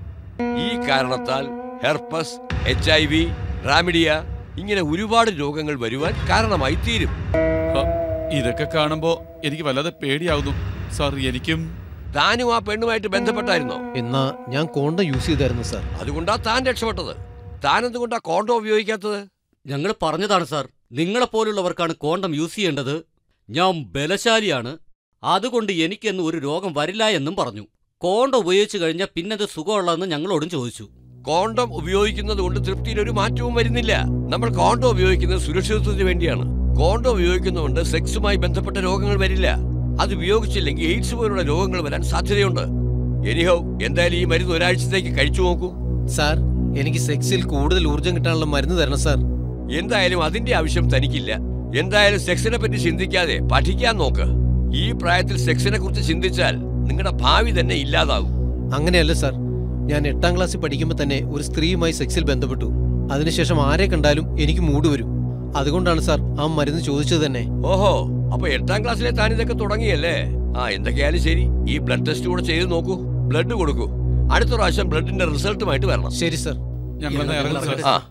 ഈ കാരണത്താൽ herpes H I V chlamydia ഇങ്ങനെ ഒരുപാട് രോഗങ്ങൾ വരുവാൻ കാരണമായി തീരും ഹ, ഇതൊക്കെ കാണുമ്പോ എനിക്ക് വല്ലാതെ പേടിയാവുന്നു സാർ എനിക്കും താനും ആ പെണ്ണുമായിട്ട് ബന്ധപ്പെട്ടായിരുന്നോ എന്നാ ഞാൻ കോണ്ടം യൂസ് ചെയ്തായിരുന്നു സാർ അതുകൊണ്ടാ താൻ രക്ഷപ്പെട്ടത് താൻ എന്തുകൊണ്ടാ കോണ്ടോ ഉപയോഗിക്കാത്തത് ഞങ്ങൾ പറഞ്ഞതാണ് സാർ നിങ്ങളെപ്പോലുള്ളവർക്കാണ് കോണ്ടം യൂസ് ചെയ്യേണ്ടത് ഞാൻ ബലശാലിയാണ് അതുകൊണ്ട് എനിക്കെന്ന് ഒരു രോഗം വരില്ല എന്നും പറഞ്ഞു കോണ്ടം ഉപയോഗിച്ചു കഴിഞ്ഞാൽ പിന്നത് സുഖമുള്ളതെന്ന് ഞങ്ങളോടും ചോദിച്ചു കോണ്ടം ഉപയോഗിക്കുന്നത് കൊണ്ട് തൃപ്തിയിൽ ഒരു മാറ്റവും വരുന്നില്ല നമ്മൾ കോണ്ടം ഉപയോഗിക്കുന്നത് സുരക്ഷിതത്വത്തിന് വേണ്ടിയാണ് കോണ്ടം ഉപയോഗിക്കുന്നതുകൊണ്ട് സെക്സുമായി ബന്ധപ്പെട്ട രോഗങ്ങൾ വരില്ല അത് ഉപയോഗിച്ചില്ലെങ്കിൽ എയ്ഡ്സ് പോലുള്ള രോഗങ്ങൾ വരാൻ സാധ്യതയുണ്ട് എനിഹോ എന്തായാലും ഈ മരുന്ന് ഒരാഴ്ചത്തേക്ക് കഴിച്ചു നോക്കൂ സാർ എനിക്ക് സെക്സിൽ കൂടുതൽ ഊർജം കിട്ടാനുള്ള മരുന്ന് തരണം സാർ എന്തായാലും അതിന്റെ ആവശ്യം തനിക്കില്ല എന്തായാലും സെക്സിനെ പറ്റി ചിന്തിക്കാതെ പഠിക്കാൻ നോക്ക് ഈ പ്രായത്തിൽ സെക്സിനെ കുറിച്ച് ചിന്തിച്ചാൽ നിങ്ങളുടെ ഭാവി തന്നെ ഇല്ലാതാവും അങ്ങനെയല്ല സാർ ഞാൻ എട്ടാം ക്ലാസ്സിൽ പഠിക്കുമ്പോൾ തന്നെ ഒരു സ്ത്രീയുമായി സെക്സിൽ ബന്ധപ്പെട്ടു അതിനുശേഷം ആരെ കണ്ടാലും എനിക്ക് മൂഡ് വരും അതുകൊണ്ടാണ് സാർ ആ മരുന്ന് ചോദിച്ചത് തന്നെ ഓഹോ അപ്പൊ എട്ടാം ക്ലാസ്സിലെ താൻ ഇതൊക്കെ തുടങ്ങിയല്ലേ ആ എന്തൊക്കെയായാലും ശരി ഈ ബ്ലഡ് ടെസ്റ്റ് കൂടെ ചെയ്ത് നോക്കൂ ബ്ലഡ് കൊടുക്കൂ അടുത്ത പ്രാവശ്യം ബ്ലഡിന്റെ റിസൾട്ടുമായിട്ട് വരണം ശരി സാർ ഞങ്ങളെന്നാ ഇറങ്ങും സാർ ആ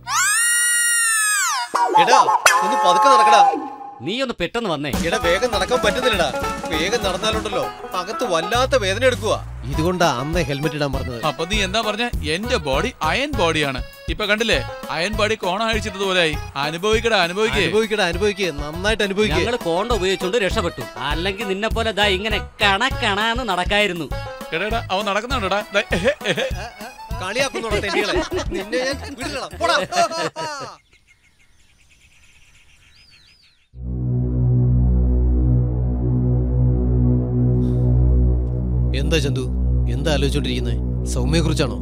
എടാ ഒന്ന് പതുക്കെ നടക്കടാ നീ ഒന്ന് പെട്ടെന്ന് വന്നേ എടാ വേഗം നടക്കാൻ പറ്റുന്നില്ലടാ വേഗം നടന്നാലുണ്ടല്ലോ അകത്ത് വല്ലാത്ത വേദന എടുക്കുക ഇതുകൊണ്ടാ അന്ന് ഹെൽമെറ്റ് ഇടാൻ പറഞ്ഞത് അപ്പൊ നീ എന്താ പറഞ്ഞ എന്റെ ബോഡി അയൺ ബോഡിയാണ് ഇപ്പൊ കണ്ടില്ലേ അയൺ ബോഡി കോണ അഴിച്ചിട്ടതുപോലെയായി അനുഭവിക്കടാ അനുഭവിക്കേ അനുഭവിക്കടാ അനുഭവിക്കുക നന്നായിട്ട് അനുഭവിക്കുക ഞങ്ങൾ കോണ്ടം ഉപയോഗിച്ചുകൊണ്ട് രക്ഷപ്പെട്ടു അല്ലെങ്കിൽ നിന്നെ പോലെ ദാ ഇങ്ങനെ കണ കണാന്ന് നടക്കായിരുന്നു എടാ അവൻ നടക്കുന്നുണ്ടടാ ദേ, എഹെ, എഹെ. കളിയാക്കുന്നോടാ തെണ്ടികളെ നിന്നെ ഞാൻ വിടില്ലടാ പോടാ എന്താ ചന്തു എന്താ ആലോചിച്ചോണ്ടിരിക്കുന്നത് സൗമ്യയെ കുറിച്ചാണോ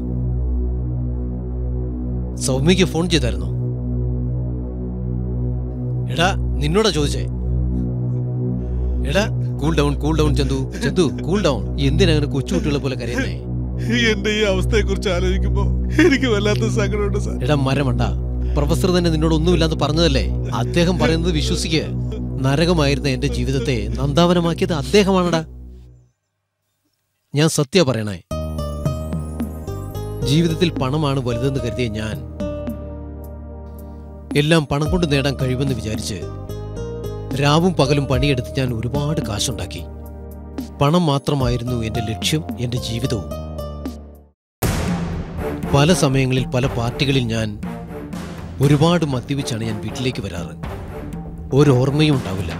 സൗമ്യക്ക് ഫോൺ ചെയ്തായിരുന്നോ എടാ നിന്നോടാ ചോദിച്ചേ എടാ cool down cool down Chandu Chandu cool down എന്തിനാ അങ്ങനെ കൊച്ചുകുട്ടികളെ പോലെ കരയുന്നേ എന്റെ ഈ അവസ്ഥയെ കുറിച്ച് ആലോചിക്കുമ്പോ എനിക്ക് വല്ലാത്ത സങ്കടമുണ്ട് സാർ എടാ മരമണ്ട പ്രൊഫസർ തന്നെ നിന്നോട് ഒന്നുമില്ലാന്ന് പറഞ്ഞതല്ലേ അദ്ദേഹം പറയുന്നത് വിശ്വസിക്കുക നരകമായിരുന്ന എന്റെ ജീവിതത്തെ നന്ദാവനമാക്കിയത് അദ്ദേഹമാണടാ ഞാൻ സത്യ പറയണേ ജീവിതത്തിൽ പണമാണ് വലുതെന്ന് കരുതിയ ഞാൻ എല്ലാം പണം കൊണ്ട് നേടാൻ കഴിയുമെന്ന് വിചാരിച്ച് രാവും പകലും പണിയെടുത്ത് ഞാൻ ഒരുപാട് കാശുണ്ടാക്കി പണം മാത്രമായിരുന്നു എന്റെ ലക്ഷ്യം എന്റെ ജീവിതവും പല സമയങ്ങളിൽ പല പാർട്ടികളിൽ ഞാൻ ഒരുപാട് മദ്യപിച്ചാണ് ഞാൻ വീട്ടിലേക്ക് വരാറ് ഒരോർമ്മയും ഉണ്ടാവില്ല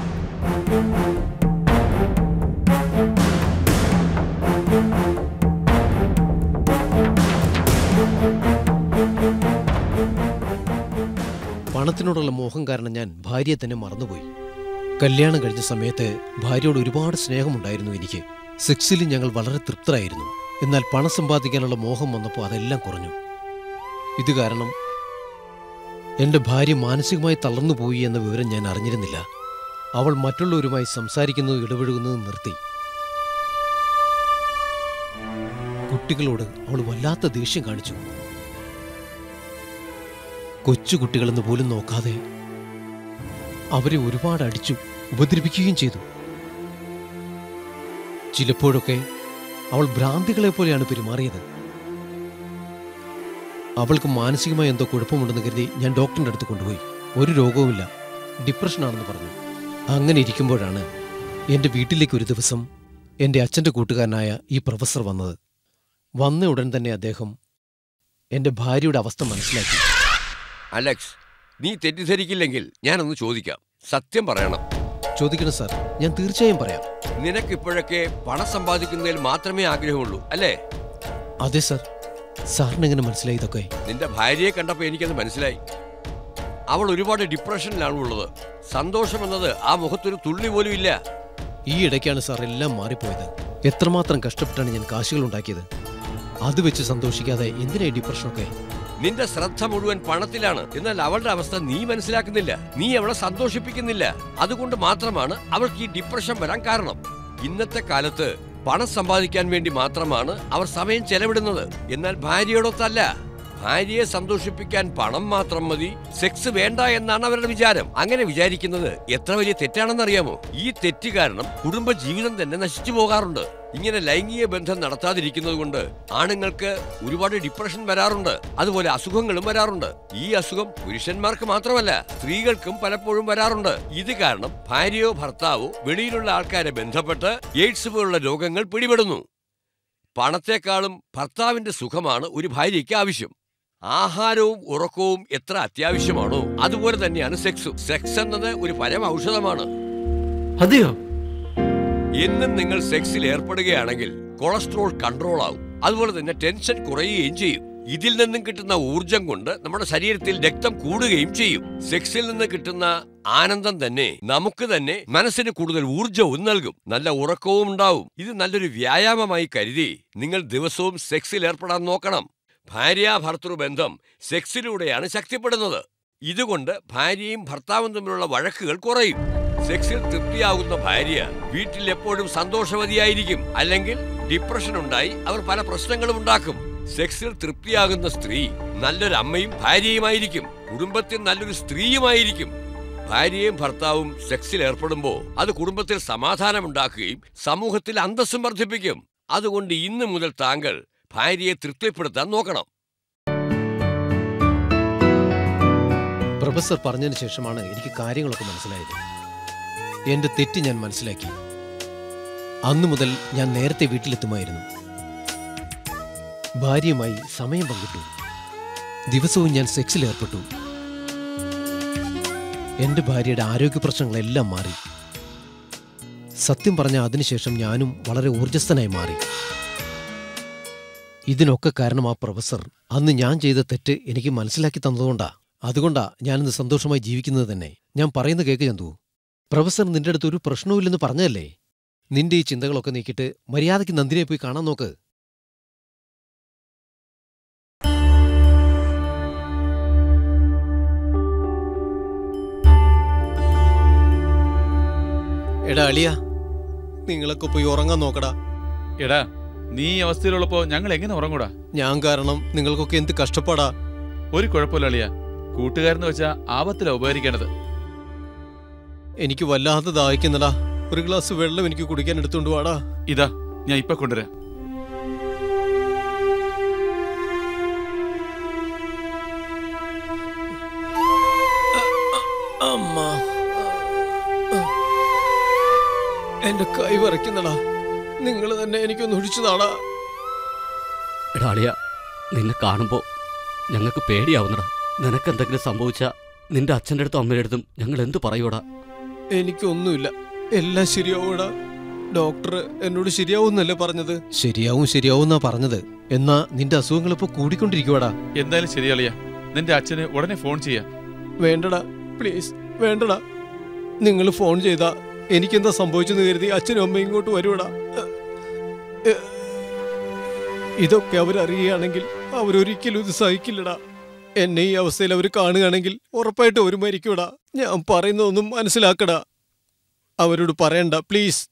പണത്തിനോടുള്ള മോഹം കാരണം ഞാൻ ഭാര്യയെ തന്നെ മറന്നുപോയി കല്യാണം കഴിഞ്ഞ സമയത്ത് ഭാര്യയോട് ഒരുപാട് സ്നേഹമുണ്ടായിരുന്നു എനിക്ക് സെക്സിൽ ഞങ്ങൾ വളരെ തൃപ്തരായിരുന്നു എന്നാൽ പണം സമ്പാദിക്കാനുള്ള മോഹം വന്നപ്പോൾ അതെല്ലാം കുറഞ്ഞു ഇത് കാരണം എന്റെ ഭാര്യ മാനസികമായി തളർന്നുപോയി എന്ന വിവരം ഞാൻ അറിഞ്ഞിരുന്നില്ല അവൾ മറ്റുള്ളവരുമായി സംസാരിക്കുന്നതും ഇടപഴകുന്നതും നിർത്തി കുട്ടികളോട് അവൾ വല്ലാത്ത ദേഷ്യം കാണിച്ചു കൊച്ചു കുട്ടികളെന്ന് പോലും നോക്കാതെ അവരെ ഒരുപാട് അടിച്ചു ഉപദ്രവിക്കുകയും ചെയ്തു ചിലപ്പോഴൊക്കെ അവൾ ഭ്രാന്തികളെ പോലെയാണ് പെരുമാറിയത് അവൾക്ക് മാനസികമായ എന്തോ കുഴപ്പമുണ്ടെന്ന് കരുതി ഞാൻ ഡോക്ടറിന്റെ അടുത്ത് കൊണ്ടുപോയി ഒരു രോഗവുമില്ല ഡിപ്രഷനാണെന്ന് പറഞ്ഞു അങ്ങനെ ഇരിക്കുമ്പോഴാണ് എൻ്റെ വീട്ടിലേക്ക് ഒരു ദിവസം എൻ്റെ അച്ഛൻ്റെ കൂട്ടുകാരനായ ഈ പ്രൊഫസർ വന്നത് വന്ന ഉടൻ തന്നെ അദ്ദേഹം എൻ്റെ ഭാര്യയുടെ അവസ്ഥ മനസ്സിലാക്കി അലക്സ് നീ തെറ്റിദ്ധരിക്കില്ലെങ്കിൽ ഞാനൊന്ന് ചോദിക്കാം സത്യം പറയണം ചോദിക്കണം സാർ ഞാൻ തീർച്ചയായും പറയാം നിനക്കിപ്പോഴൊക്കെ പണം സമ്പാദിക്കുന്നതിൽ മാത്രമേ ആഗ്രഹമുള്ളൂ അല്ലേ അതെ സാർ സാറിന് എങ്ങനെ മനസ്സിലായി ഇതൊക്കെ നിന്റെ ഭാര്യയെ കണ്ടപ്പോൾ എനിക്കത് മനസ്സിലായി അവൾ ഒരുപാട് ഡിപ്രഷനിലാണ് ഉള്ളത് സന്തോഷം എന്നത് ആ മുഖത്തൊരു തുള്ളി പോലും ഇല്ല ഈ ഇടയ്ക്കാണ് സാർ എല്ലാം മാറിപ്പോയത് എത്രമാത്രം കഷ്ടപ്പെട്ടാണ് ഞാൻ കാശുകൾ ഉണ്ടാക്കിയത് അത് വെച്ച് സന്തോഷിക്കാതെ എന്തിനാ ഈ ഡിപ്രഷനൊക്കെ നിന്റെ ശ്രദ്ധ മുഴുവൻ പണത്തിലാണ് എന്നാൽ അവളുടെ അവസ്ഥ നീ മനസ്സിലാക്കുന്നില്ല നീ അവളെ സന്തോഷിപ്പിക്കുന്നില്ല അതുകൊണ്ട് മാത്രമാണ് അവൾക്ക് ഈ ഡിപ്രഷൻ വരാൻ കാരണം ഇന്നത്തെ കാലത്ത് പണം സമ്പാദിക്കാൻ വേണ്ടി മാത്രമാണ് അവർ സമയം ചെലവിടുന്നത് എന്നാൽ ഭാര്യയോടൊത്തല്ല ഭാര്യയെ സന്തോഷിപ്പിക്കാൻ പണം മാത്രം മതി സെക്സ് വേണ്ട എന്നാണ് അവരുടെ വിചാരം അങ്ങനെ വിചാരിക്കുന്നത് എത്ര വലിയ തെറ്റാണെന്നറിയാമോ ഈ തെറ്റ് കാരണം കുടുംബ ജീവിതം തന്നെ നശിച്ചു പോകാറുണ്ട് ഇങ്ങനെ ലൈംഗിക ബന്ധം നടത്താതിരിക്കുന്നത് കൊണ്ട് ആണുങ്ങൾക്ക് ഒരുപാട് ഡിപ്രഷൻ വരാറുണ്ട് അതുപോലെ അസുഖങ്ങളും വരാറുണ്ട് ഈ അസുഖം പുരുഷന്മാർക്ക് മാത്രമല്ല സ്ത്രീകൾക്കും പലപ്പോഴും വരാറുണ്ട് ഇത് കാരണം ഭാര്യയോ ഭർത്താവോ വെളിയിലുള്ള ആൾക്കാരെ ബന്ധപ്പെട്ട് എയ്ഡ്സ് പോലുള്ള രോഗങ്ങൾ പിടിപെടുന്നു പണത്തെക്കാളും ഭർത്താവിന്റെ സുഖമാണ് ഒരു ഭാര്യയ്ക്ക് ആവശ്യം ആഹാരവും ഉറക്കവും എത്ര അത്യാവശ്യമാണോ അതുപോലെ തന്നെയാണ് സെക്സും സെക്സ് എന്നത് ഒരു പരമ ഔഷധമാണ് അതെയോ എന്നും നിങ്ങൾ സെക്സിൽ ഏർപ്പെടുകയാണെങ്കിൽ കൊളസ്ട്രോൾ കൺട്രോൾ ആവും അതുപോലെ തന്നെ ടെൻഷൻ കുറയുകയും ചെയ്യും ഇതിൽ നിന്നും കിട്ടുന്ന ഊർജം കൊണ്ട് നമ്മുടെ ശരീരത്തിൽ രക്തം കൂടുകയും ചെയ്യും സെക്സിൽ നിന്ന് കിട്ടുന്ന ആനന്ദം തന്നെ നമുക്ക് തന്നെ മനസ്സിന് കൂടുതൽ ഊർജവും നൽകും നല്ല ഉറക്കവും ഉണ്ടാവും ഇത് നല്ലൊരു വ്യായാമമായി കരുതി നിങ്ങൾ ദിവസവും സെക്സിൽ ഏർപ്പെടാൻ നോക്കണം ഭാര്യ ഭർത്തൃ ബന്ധം സെക്സിലൂടെയാണ് ശക്തിപ്പെടുന്നത് ഇതുകൊണ്ട് ഭാര്യയും ഭർത്താവും തമ്മിലുള്ള വഴക്കുകൾ കുറയും സെക്സിൽ തൃപ്തിയാകുന്ന ഭാര്യ വീട്ടിൽ എപ്പോഴും സന്തോഷവതിയായിരിക്കും അല്ലെങ്കിൽ ഡിപ്രഷൻ ഉണ്ടായി അവർ പല പ്രശ്നങ്ങളും ഉണ്ടാക്കും സെക്സിൽ തൃപ്തിയാകുന്ന സ്ത്രീ നല്ലൊരു അമ്മയും ഭാര്യയുമായിരിക്കും കുടുംബത്തിൽ നല്ലൊരു സ്ത്രീയുമായിരിക്കും ഭാര്യയും ഭർത്താവും സെക്സിൽ ഏർപ്പെടുമ്പോൾ അത് കുടുംബത്തിൽ സമാധാനമുണ്ടാക്കുകയും സമൂഹത്തിൽ അന്തസ്സും വർദ്ധിപ്പിക്കും അതുകൊണ്ട് ഇന്നു മുതൽ താങ്കൾ ഭാര്യയെ തൃപ്തിപ്പെടുത്താൻ നോക്കണം പ്രൊഫസർ പറഞ്ഞതിന് ശേഷമാണ് എനിക്ക് കാര്യങ്ങളൊക്കെ മനസ്സിലായത് എന്റെ തെറ്റ് ഞാൻ മനസ്സിലാക്കി അന്നു മുതൽ ഞാൻ നേരത്തെ വീട്ടിലെത്തുമായിരുന്നു ഭാര്യയുമായി സമയം പങ്കിട്ടു ദിവസവും ഞാൻ സെക്സിൽ ഏർപ്പെട്ടു എന്റെ ഭാര്യയുടെ ആരോഗ്യ പ്രശ്നങ്ങളെല്ലാം മാറി സത്യം പറഞ്ഞ അതിനുശേഷം ഞാനും വളരെ ഊർജസ്വനായി മാറി ഇതിനൊക്കെ കാരണം ആ പ്രൊഫസർ അന്ന് ഞാൻ ചെയ്ത തെറ്റ് എനിക്ക് മനസ്സിലാക്കി തന്നതുകൊണ്ടാ അതുകൊണ്ടാ ഞാനിന്ന് സന്തോഷമായി ജീവിക്കുന്നത് തന്നെ ഞാൻ പറയുന്ന കേക്ക് ചന്തു പ്രൊഫസർ നിന്റെ അടുത്ത് ഒരു പ്രശ്നവുമില്ലെന്ന് പറഞ്ഞതല്ലേ നിന്റെ ഈ ചിന്തകളൊക്കെ നീക്കിയിട്ട് മര്യാദയ്ക്ക് നന്ദിനെ പോയി കാണാൻ നോക്ക് എടാ അളിയ നിങ്ങളൊക്കെ പോയി ഉറങ്ങാൻ നോക്കടാ എടാ നീ ഈ അവസ്ഥയിലുള്ളപ്പോ ഞങ്ങൾ എങ്ങനെ ഉറങ്ങൂടാ ഞാൻ കാരണം നിങ്ങൾക്കൊക്കെ എന്ത് കഷ്ടപ്പാടാ ഒരു കുഴപ്പമില്ല അളിയ കൂട്ടുകാരെന്ന് വെച്ചാ ആപത്തിലാ ഉപകരിക്കേണ്ടത് എനിക്ക് വല്ലാതെ ദാഹിക്കുന്നടാ ഒരു ഗ്ലാസ് വെള്ളം എനിക്ക് കുടിക്കാൻ എടുത്തോണ്ട് വാടാ ഇതാ ഞാൻ ഇപ്പൊ കൊണ്ടുവരാം അമ്മ എന്റെ കൈ വരയ്ക്കുന്നടാ നിങ്ങൾ തന്നെ എനിക്കൊന്ന് ഒഴിച്ചതാടാ എടാ അളിയ നിന്നെ കാണുമ്പോ ഞങ്ങൾക്ക് പേടിയാവുന്നടാ നിനക്ക് എന്തെങ്കിലും സംഭവിച്ചാ നിന്റെ അച്ഛൻ്റെ അടുത്തും അമ്മയുടെ അടുത്തും ഞങ്ങൾ എന്തു പറയൂടാ എനിക്കൊന്നുമില്ല എല്ലാം ശരിയാവൂടാ ഡോക്ടർ എന്നോട് ശരിയാവുന്നല്ലേ പറഞ്ഞത് ശരിയാവും ശരിയാവുന്നാ പറഞ്ഞത് എന്നാ നിന്റെ അസുഖങ്ങൾ ഇപ്പൊ കൂടിക്കൊണ്ടിരിക്കുവാടാ എന്തായാലും ശരി അളിയ നിന്റെ അച്ഛന് ഉടനെ ഫോൺ ചെയ്യാം വേണ്ടടാ പ്ലീസ് വേണ്ടടാ നിങ്ങൾ ഫോൺ ചെയ്താ എനിക്കെന്താ സംഭവിച്ചെന്ന് കരുതി അച്ഛനും അമ്മയും ഇങ്ങോട്ട് വരുവടാ എ, ഇതൊക്കെ അവരറിയുകയാണെങ്കിൽ അവരൊരിക്കലും ഇത് സഹിക്കില്ലടാ എന്നെ ഈ അവസ്ഥയിൽ അവർ കാണുകയാണെങ്കിൽ ഉറപ്പായിട്ട് അവർ മരിക്കൂടാ ഞാൻ പറയുന്നതൊന്നും മനസ്സിലാക്കടാ അവരോട് പറയണ്ട പ്ലീസ്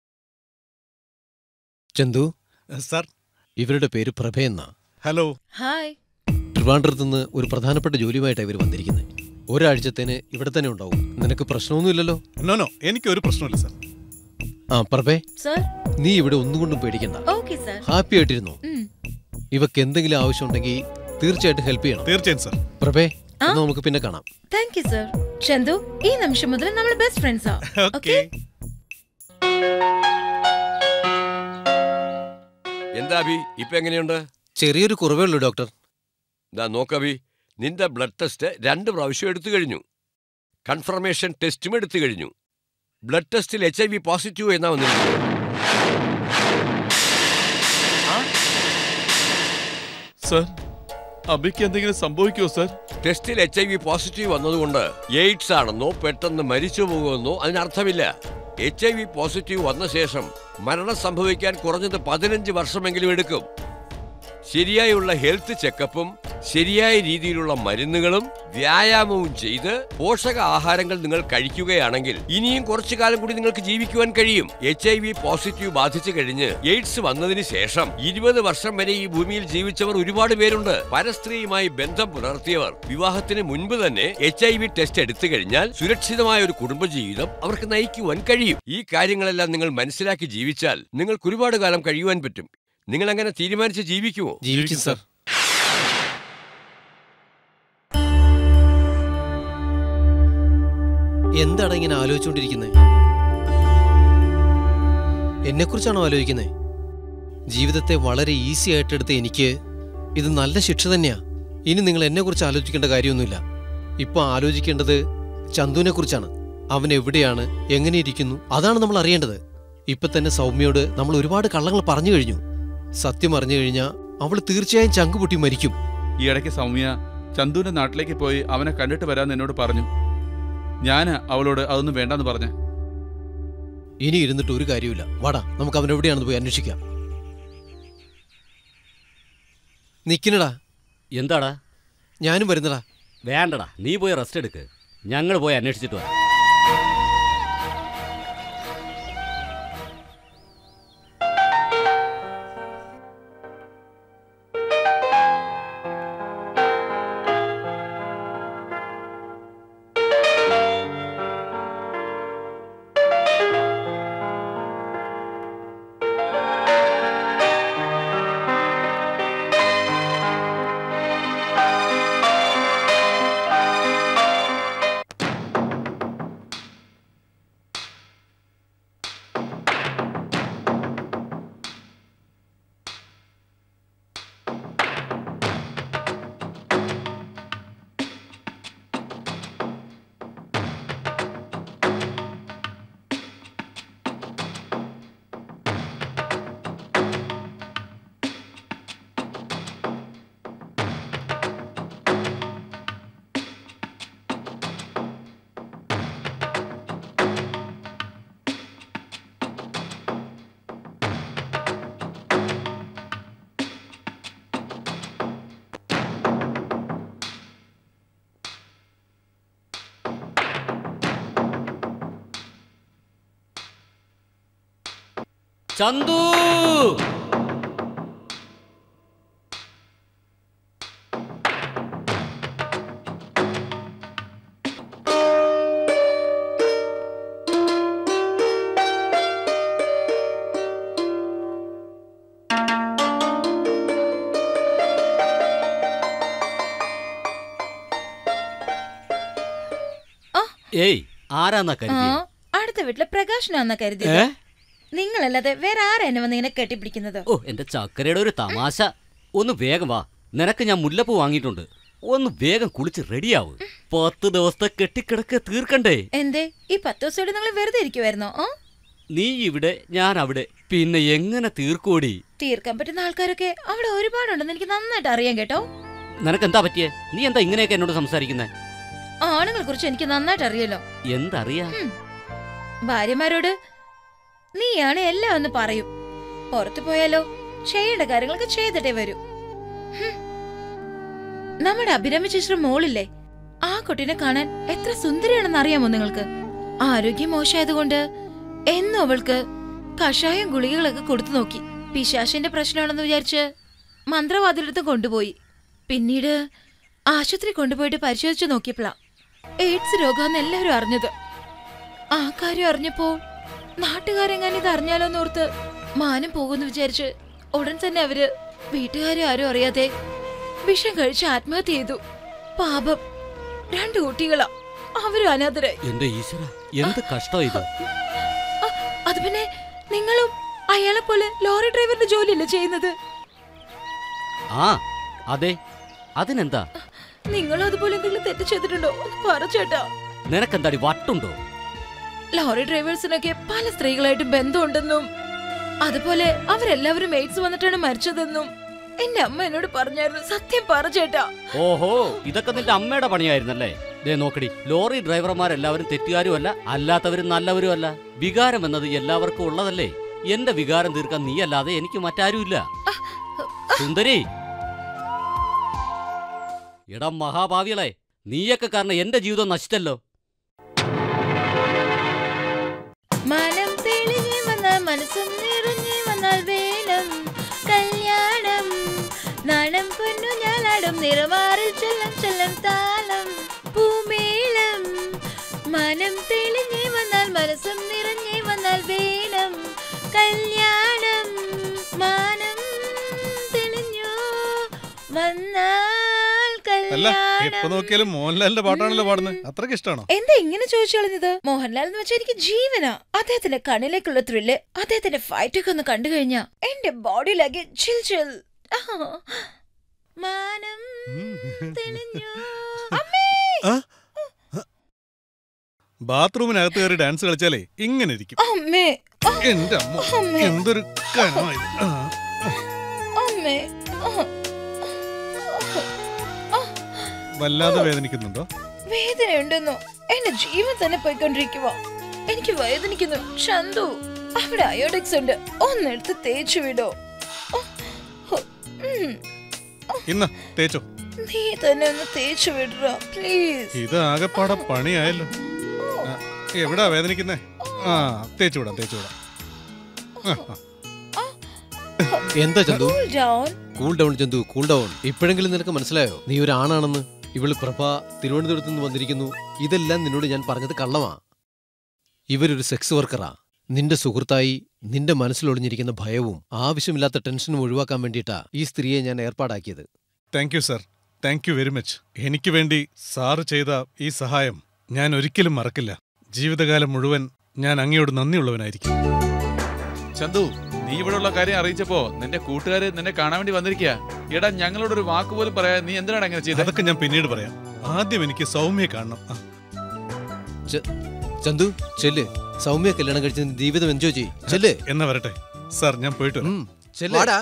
ചന്തു സാർ ഇവരുടെ പേര് പ്രഭയെന്നാ ഹലോ ഹായ് ട്രിവാൻഡ്രത്ത് നിന്ന് ഒരു പ്രധാനപ്പെട്ട ജോലിയുമായിട്ടാണ് ഇവർ വന്നിരിക്കുന്നത് ഒരാഴ്ചത്തേന് ഇവിടെ തന്നെ ഉണ്ടാവും നിനക്ക് പ്രശ്നമൊന്നുമില്ലല്ലോ നോ നോ എനിക്ക് ഒരു പ്രശ്നമില്ല സാർ ആ പ്രഭേ സർ നീ ഇവിടെ ഒന്നുകൊണ്ടും പേടിക്കണ്ട ഓക്കെ സർ ഹാപ്പി ആയിട്ടിരുന്നോ ഇവക്ക് എന്തെങ്കിലും ആവശ്യമുണ്ടെങ്കിൽ തീർച്ചയായിട്ടും ഹെൽപ്പ് ചെയ്യണം തീർച്ചയായും സാർ പ്രഭേ ആ? എന്നാ നമുക്ക് പിന്നെ കാണാം താങ്ക് യു സർ ചന്തു ഈ നിമിഷം മുതൽ നമ്മൾ ബെസ്റ്റ് ഫ്രണ്ട്സാ ഓക്കെ എന്താ അഭി ഇപ്പൊ എങ്ങനെയുണ്ട് ചെറിയൊരു കുറവേ ഉള്ളൂ ഡോക്ടർ ഇതാ നോക്കഭി നിന്റെ ബ്ലഡ് ടെസ്റ്റ് രണ്ട് പ്രാവശ്യം എടുത്തു കഴിഞ്ഞു കൺഫർമേഷൻ ടെസ്റ്റും എടുത്തു കഴിഞ്ഞു ബ്ലഡ് ടെസ്റ്റിൽ എച്ച് ഐ വി പോസിറ്റീവ് എന്നാ വന്നിരിക്കുന്നത് സർ അബിക്ക് എന്തെങ്കിലും സംഭവിക്കുമോ സർ ടെസ്റ്റിൽ എച്ച് ഐ വി പോസിറ്റീവ് വന്നതുകൊണ്ട് എയ്ഡ്സ് ആണെന്നോ പെട്ടെന്ന് മരിച്ചു പോകുമെന്നോ അതിനർത്ഥമില്ല എച്ച് ഐ വി പോസിറ്റീവ് വന്ന ശേഷം മരണം സംഭവിക്കാൻ കുറഞ്ഞത് പതിനഞ്ച് വർഷമെങ്കിലും എടുക്കും ശരിയായുള്ള ഹെൽത്ത് ചെക്കപ്പും ശരിയായ രീതിയിലുള്ള മരുന്നുകളും വ്യായാമവും ചെയ്ത് പോഷക ആഹാരങ്ങൾ നിങ്ങൾ കഴിക്കുകയാണെങ്കിൽ ഇനിയും കുറച്ചു കാലം കൂടി നിങ്ങൾക്ക് ജീവിക്കുവാൻ കഴിയും എച്ച് ഐ വി പോസിറ്റീവ് ബാധിച്ചു കഴിഞ്ഞ് എയ്ഡ്സ് വന്നതിന് ശേഷം ഇരുപത് വർഷം വരെ ഈ ഭൂമിയിൽ ജീവിച്ചവർ ഒരുപാട് പേരുണ്ട് പരസ്ത്രീയുമായി ബന്ധം പുലർത്തിയവർ വിവാഹത്തിന് മുൻപ് തന്നെ എച്ച് ഐ വി ടെസ്റ്റ് എടുത്തു കഴിഞ്ഞാൽ സുരക്ഷിതമായ ഒരു കുടുംബജീവിതം അവർക്ക് നയിക്കുവാൻ കഴിയും ഈ കാര്യങ്ങളെല്ലാം നിങ്ങൾ മനസ്സിലാക്കി ജീവിച്ചാൽ നിങ്ങൾക്ക് ഒരുപാട് കാലം കഴിയുവാൻ പറ്റും നിങ്ങൾ അങ്ങനെ തീരുമാനിച്ച് ജീവിക്കുമോ ജീവിക്കും സർ എന്താണ് ഇങ്ങനെ ആലോചിച്ചുകൊണ്ടിരിക്കുന്നത് എന്നെക്കുറിച്ചാണോ ആലോചിക്കുന്നത് ജീവിതത്തെ വളരെ ഈസി ആയിട്ടെടുത്ത എനിക്ക് ഇത് നല്ല ശിക്ഷ തന്നെയാ ഇനി നിങ്ങൾ എന്നെക്കുറിച്ച് ആലോചിക്കേണ്ട കാര്യമൊന്നുമില്ല ഇപ്പൊ ആലോചിക്കേണ്ടത് ചന്തുവിനെ കുറിച്ചാണ് അവൻ എവിടെയാണ് എങ്ങനെ ഇരിക്കുന്നു അതാണ് നമ്മൾ അറിയേണ്ടത് ഇപ്പൊ തന്നെ സൗമ്യയോട് നമ്മൾ ഒരുപാട് കള്ളങ്ങൾ പറഞ്ഞു കഴിഞ്ഞു സത്യം അറിഞ്ഞു കഴിഞ്ഞാൽ അവൾ തീർച്ചയായും ചങ്കുപൊട്ടി മരിക്കും ഈ ഇടയ്ക്ക് സൗമ്യ ചന്തുവിന്റെ നാട്ടിലേക്ക് പോയി അവനെ കണ്ടിട്ട് വരാമെന്ന് എന്നോട് പറഞ്ഞു ഞാൻ അവളോട് അതൊന്നും വേണ്ടെന്ന് പറഞ്ഞു ഇനി ഇരുന്നിട്ട് ഒരു കാര്യമില്ല വാടാ നമുക്ക് അവൻ എവിടെയാണെന്ന് പോയി അന്വേഷിക്കാം നിക്കണടാ എന്താടാ ഞാനും വരുന്നടാ വേണ്ടടാ നീ പോയി റെസ്റ്റ് എടുക്ക് ഞങ്ങൾ പോയി അന്വേഷിച്ചിട്ട് വരാം ചന്തു ഏയ് ആരാന്നാ ആ കരുതി അടുത്ത വീട്ടിലെ പ്രകാശനാന്ന കരുതി ഏ നിങ്ങളല്ലാതെ വേറെ ആരാ എന്നെ വന്ന് ഇങ്ങനെ കെട്ടിപ്പിടിക്കുന്നത് ഓ എന്റെ ചക്കരയുടെ ഒരു തമാശ ഒന്ന് വേഗം വാ നിനക്ക് ഞാൻ മുല്ലപ്പൂ വാങ്ങിയിട്ടുണ്ട് ഒന്ന് വേഗം കുളിച്ച് റെഡിയാവും പത്ത് ദിവസത്തെ കെട്ടിക്കിടക്ക് തീർക്കണ്ടേ എന്തേ ഈ പത്ത് ദിവസം ഇവിടെ നിങ്ങൾ വെറുതെ ഇരിക്കുവായിരുന്നോ ആ നീ ഇവിടെ ഞാൻ അവിടെ പിന്നെ എങ്ങനെ തീർക്കോടി തീർക്കാൻ പറ്റുന്ന ആൾക്കാരൊക്കെ അവിടെ ഒരുപാടുണ്ടെന്ന് എനിക്ക് നന്നായിട്ട് അറിയാം കേട്ടോ നിനക്ക് എന്താ പറ്റിയേ നീ എന്താ ഇങ്ങനെയൊക്കെ എന്നോട് സംസാരിക്കുന്നേ ആണുങ്ങളെ കുറിച്ച് എനിക്ക് നന്നായിട്ട് അറിയാലോ എന്തറിയാ ഭാര്യമാരോട് നീയാണ് എല്ലാം ഒന്ന് പറയും പുറത്തു പോയാലോ ചെയ്യേണ്ട കാര്യങ്ങളൊക്കെ ചെയ്തിട്ടേ വരൂ ഹും. നമ്മുടെ അഭിരാമി ചേച്ചിയുടെ മോളില്ലേ ആ കുട്ടീനെ കാണാൻ എത്ര സുന്ദരിയാണെന്ന് അറിയാമോ നിങ്ങൾക്ക് ആരോഗ്യം മോശമായതുകൊണ്ട് എന്നും അവൾക്ക് കഷായം ഗുളികകളൊക്കെ കൊടുത്തു നോക്കി പിശാശിന്റെ പ്രശ്നമാണെന്ന് വിചാരിച്ച് മന്ത്രവാദിലെടുത്ത് കൊണ്ടുപോയി പിന്നീട് ആശുപത്രി കൊണ്ടുപോയിട്ട് പരിശോധിച്ചു നോക്കിയപ്പോഴാ എയ്ഡ്സ് രോഗമെന്ന് എല്ലാവരും അറിഞ്ഞത് ആ കാര്യം അറിഞ്ഞപ്പോൾ നാട്ടുകാരെങ്ങാനും ഇത് അറിഞ്ഞാലോന്ന് ഓർത്ത് മാനം പോകുന്നു വിചാരിച്ച് ഉടൻ തന്നെ അവര് വീട്ടുകാരും ആരും അറിയാതെ വിഷം കഴിച്ച് ആത്മഹത്യ ചെയ്തു പാപം രണ്ടു കുട്ടികളാ അവരും അനാഥരായി എന്റെ ഈശ്വര എന്ത് കഷ്ടം ഇത് അ- അത് പിന്നെ നിങ്ങളും അയാളെ പോലെ ലോറി ഡ്രൈവറിന്റെ ജോലിയല്ലേ ചെയ്യുന്നത് ആ അതെ അതിനെന്താ നിങ്ങളും അതുപോലെ എന്തെങ്കിലും തെറ്റ് ചെയ്തിട്ടുണ്ടോ ഒന്ന് പറ ചേട്ടാ നിനക്കെന്താടി വട്ടുണ്ടോ ലോറി ഡ്രൈവേഴ്സിനൊക്കെ പല സ്ത്രീകളായിട്ട് ബന്ധമുണ്ടെന്നും അതുപോലെ അവരെല്ലാവരും എയ്ഡ്സ് വന്നിട്ടാണ് മരിച്ചതെന്നും എന്റെ അമ്മ എന്നോട് പറഞ്ഞായിരുന്നു സത്യം പറ ചേട്ടാ ഓഹോ ഇതൊക്കെ നിന്റെ അമ്മയുടെ പണിയായിരുന്നല്ലേ ദേ നോക്കടി ലോറി ഡ്രൈവർമാരെല്ലാവരും തെറ്റുകാരുമല്ല അല്ലാത്തവരും നല്ലവരുമല്ല വികാരം എന്നത് എല്ലാവർക്കും ഉള്ളതല്ലേ എന്റെ വികാരം തീർക്കാൻ നീ അല്ലാതെ എനിക്ക് മറ്റാരുമില്ല സുന്ദരി എടാ മഹാഭാവികളെ നീയൊക്കെ കാരണം എന്റെ ജീവിതം നശിച്ചല്ലോ മനം തെളിഞ്ഞു വന്നാൽ മനസ്സും നിറഞ്ഞു വന്നാൽ വേണം കല്യാണം നാണം പൊന്നു ഞാനാടും നിറമാറിൽ ചെല്ലം ചെല്ലം താളം പൂമേളം മനം തെളിഞ്ഞു വന്നാൽ മനസ്സും നിറഞ്ഞു വന്നാൽ വേണം കല്യാണം മാനം തെളിഞ്ഞു വന്നാൽ അല്ല എപ്പോ കല്യാണം നോക്കിയാലും മോഹൻലാലിന്റെ പാട്ടാണല്ലോ പാടുന്നത് അത്രയ്ക്ക് ഇഷ്ടമാണോ എന്താ ഇങ്ങനെ ചോദിച്ചു കളഞ്ഞത് മോഹൻലാൽ എന്ന് വെച്ചാൽ എനിക്ക് ജീവനാ അദ്ദേഹത്തിന്റെ കണ്ണിലേക്കുള്ള ത്രില്ല് അദ്ദേഹത്തിന്റെ ഫൈറ്റ് ഒക്കെ ഒന്ന് കണ്ടു കഴിഞ്ഞാ എന്റെ ബോഡിയിലാകെ ചിൽ ചിൽ ആ. മാനം തെളിഞ്ഞു അമ്മേ ആ? ബാത്റൂമിനകത്ത് കയറി ഡാൻസ് കളിച്ചാലേ ഇങ്ങനെ ഇരിക്കും അമ്മേ ആ, എന്റെ അമ്മ അമ്മേ എന്തൊരു കനമായത് ആ. അമ്മേ ആ. വല്ലാതെ വേദനിക്കുന്നുണ്ടോ വേദനയുണ്ടെന്നോ എന്റെ ജീവൻ തന്നെ പോയിക്കൊണ്ടിരിക്കുക എനിക്ക് വേദനിക്കുന്നു ചന്തു അവിടെ അയോഡിക്സ് ഉണ്ട് ഒന്നെടുത്ത് തേച്ചു വിടോ ഓ, ഹോ, ഉം. ഇന്ന തേച്ചോ നീ തന്നെ ഒന്ന് തേച്ചു വിടുക പ്ലീസ് ഇത് ആകെപ്പാടെ പണിയായല്ലോ ആ, എവിടാ വേദനിക്കുന്നേ ആ തേച്ചു വിടാം തേച്ചു വിടാം ആ, ആ. എന്താ Chandu cool down cool down Chandu cool down ഇപ്പോഴെങ്കിലും നിനക്ക് മനസ്സിലായോ നീ ഒരു ആണാണെന്ന് ഇവള് പ്രഭ തിരുവനന്തപുരത്ത് നിന്ന് വന്നിരിക്കുന്നു ഇതെല്ലാം നിന്നോട് ഞാൻ പറഞ്ഞത് കള്ളമാ ഇവരൊരു സെക്സ് വർക്കറാ നിന്റെ സുഹൃത്തായി നിന്റെ മനസ്സിലൊളിഞ്ഞിരിക്കുന്ന ഭയവും ആവശ്യമില്ലാത്ത ടെൻഷനും ഒഴിവാക്കാൻ വേണ്ടിയിട്ടാ ഈ സ്ത്രീയെ ഞാൻ ഏർപ്പാടാക്കിയത് thank you sir thank you very much എനിക്ക് വേണ്ടി സാറ് ചെയ്ത ഈ സഹായം ഞാൻ ഒരിക്കലും മറക്കില്ല ജീവിതകാലം മുഴുവൻ ഞാൻ അങ്ങയോട് നന്ദിയുള്ളവനായിരിക്കും ചന്തു നീ ഇവിടെയുള്ള കാര്യം അറിയിച്ചപ്പോ നിന്റെ കൂട്ടുകാര് നിന്നെ കാണാൻ വേണ്ടി വന്നിരിക്കുക എടാ ഞങ്ങളോട് ഒരു വാക്ക് പോലും പറയാ നീ എന്തിനാണ് അങ്ങനെ ചെയ്തത് അതൊക്കെ ഞാൻ പിന്നീട് പറയാം ആദ്യം എനിക്ക് സൗമ്യയെ കാണണം ആ, ചന്തു ചെല്ല് സൗമ്യ കല്യാണം കഴിച്ച് നിന്റെ ജീവിതം എൻജോയ് ചെയ്യ് ചെല്ല് എന്നാ വരട്ടെ സാർ ഞാൻ പോയിട്ട് വരാം ഉം, ചെല്ല് വാടാ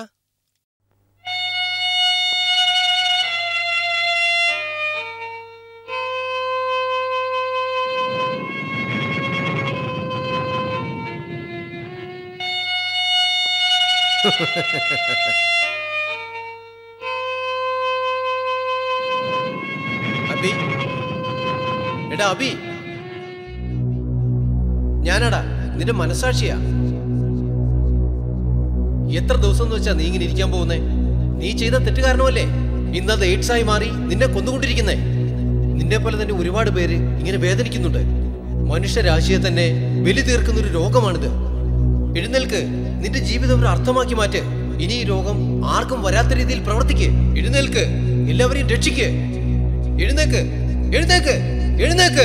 അബി എടാ അബി ഞാനാടാ നിന്റെ മനസാക്ഷിയാ എത്ര ദിവസം എന്ന് വെച്ചാ നീ ഇങ്ങനെ ഇരിക്കാൻ പോകുന്നേ നീ ചെയ്ത തെറ്റ് കാരണമല്ലേ ഇന്നത് എയ്ഡ്സ് ആയി മാറി നിന്നെ കൊന്നുകൊണ്ടിരിക്കുന്നേ നിന്നെ പോലെ തന്നെ ഒരുപാട് പേര് ഇങ്ങനെ വേദനിക്കുന്നുണ്ട് മനുഷ്യരാശിയെ തന്നെ ബലി തീർക്കുന്ന ഒരു രോഗമാണിത് എഴുന്നേൽക്ക് നിന്റെ ജീവിതം ഒരു അർത്ഥമാക്കി മാറ്റ് ഇനി ഈ രോഗം ആർക്കും വരാത്ത രീതിയിൽ പ്രവർത്തിക്ക് എഴുന്നേൽക്ക് എല്ലാവരെയും രക്ഷിക്ക് എഴുന്നേക്ക് എഴുന്നേക്ക് എഴുന്നേക്ക്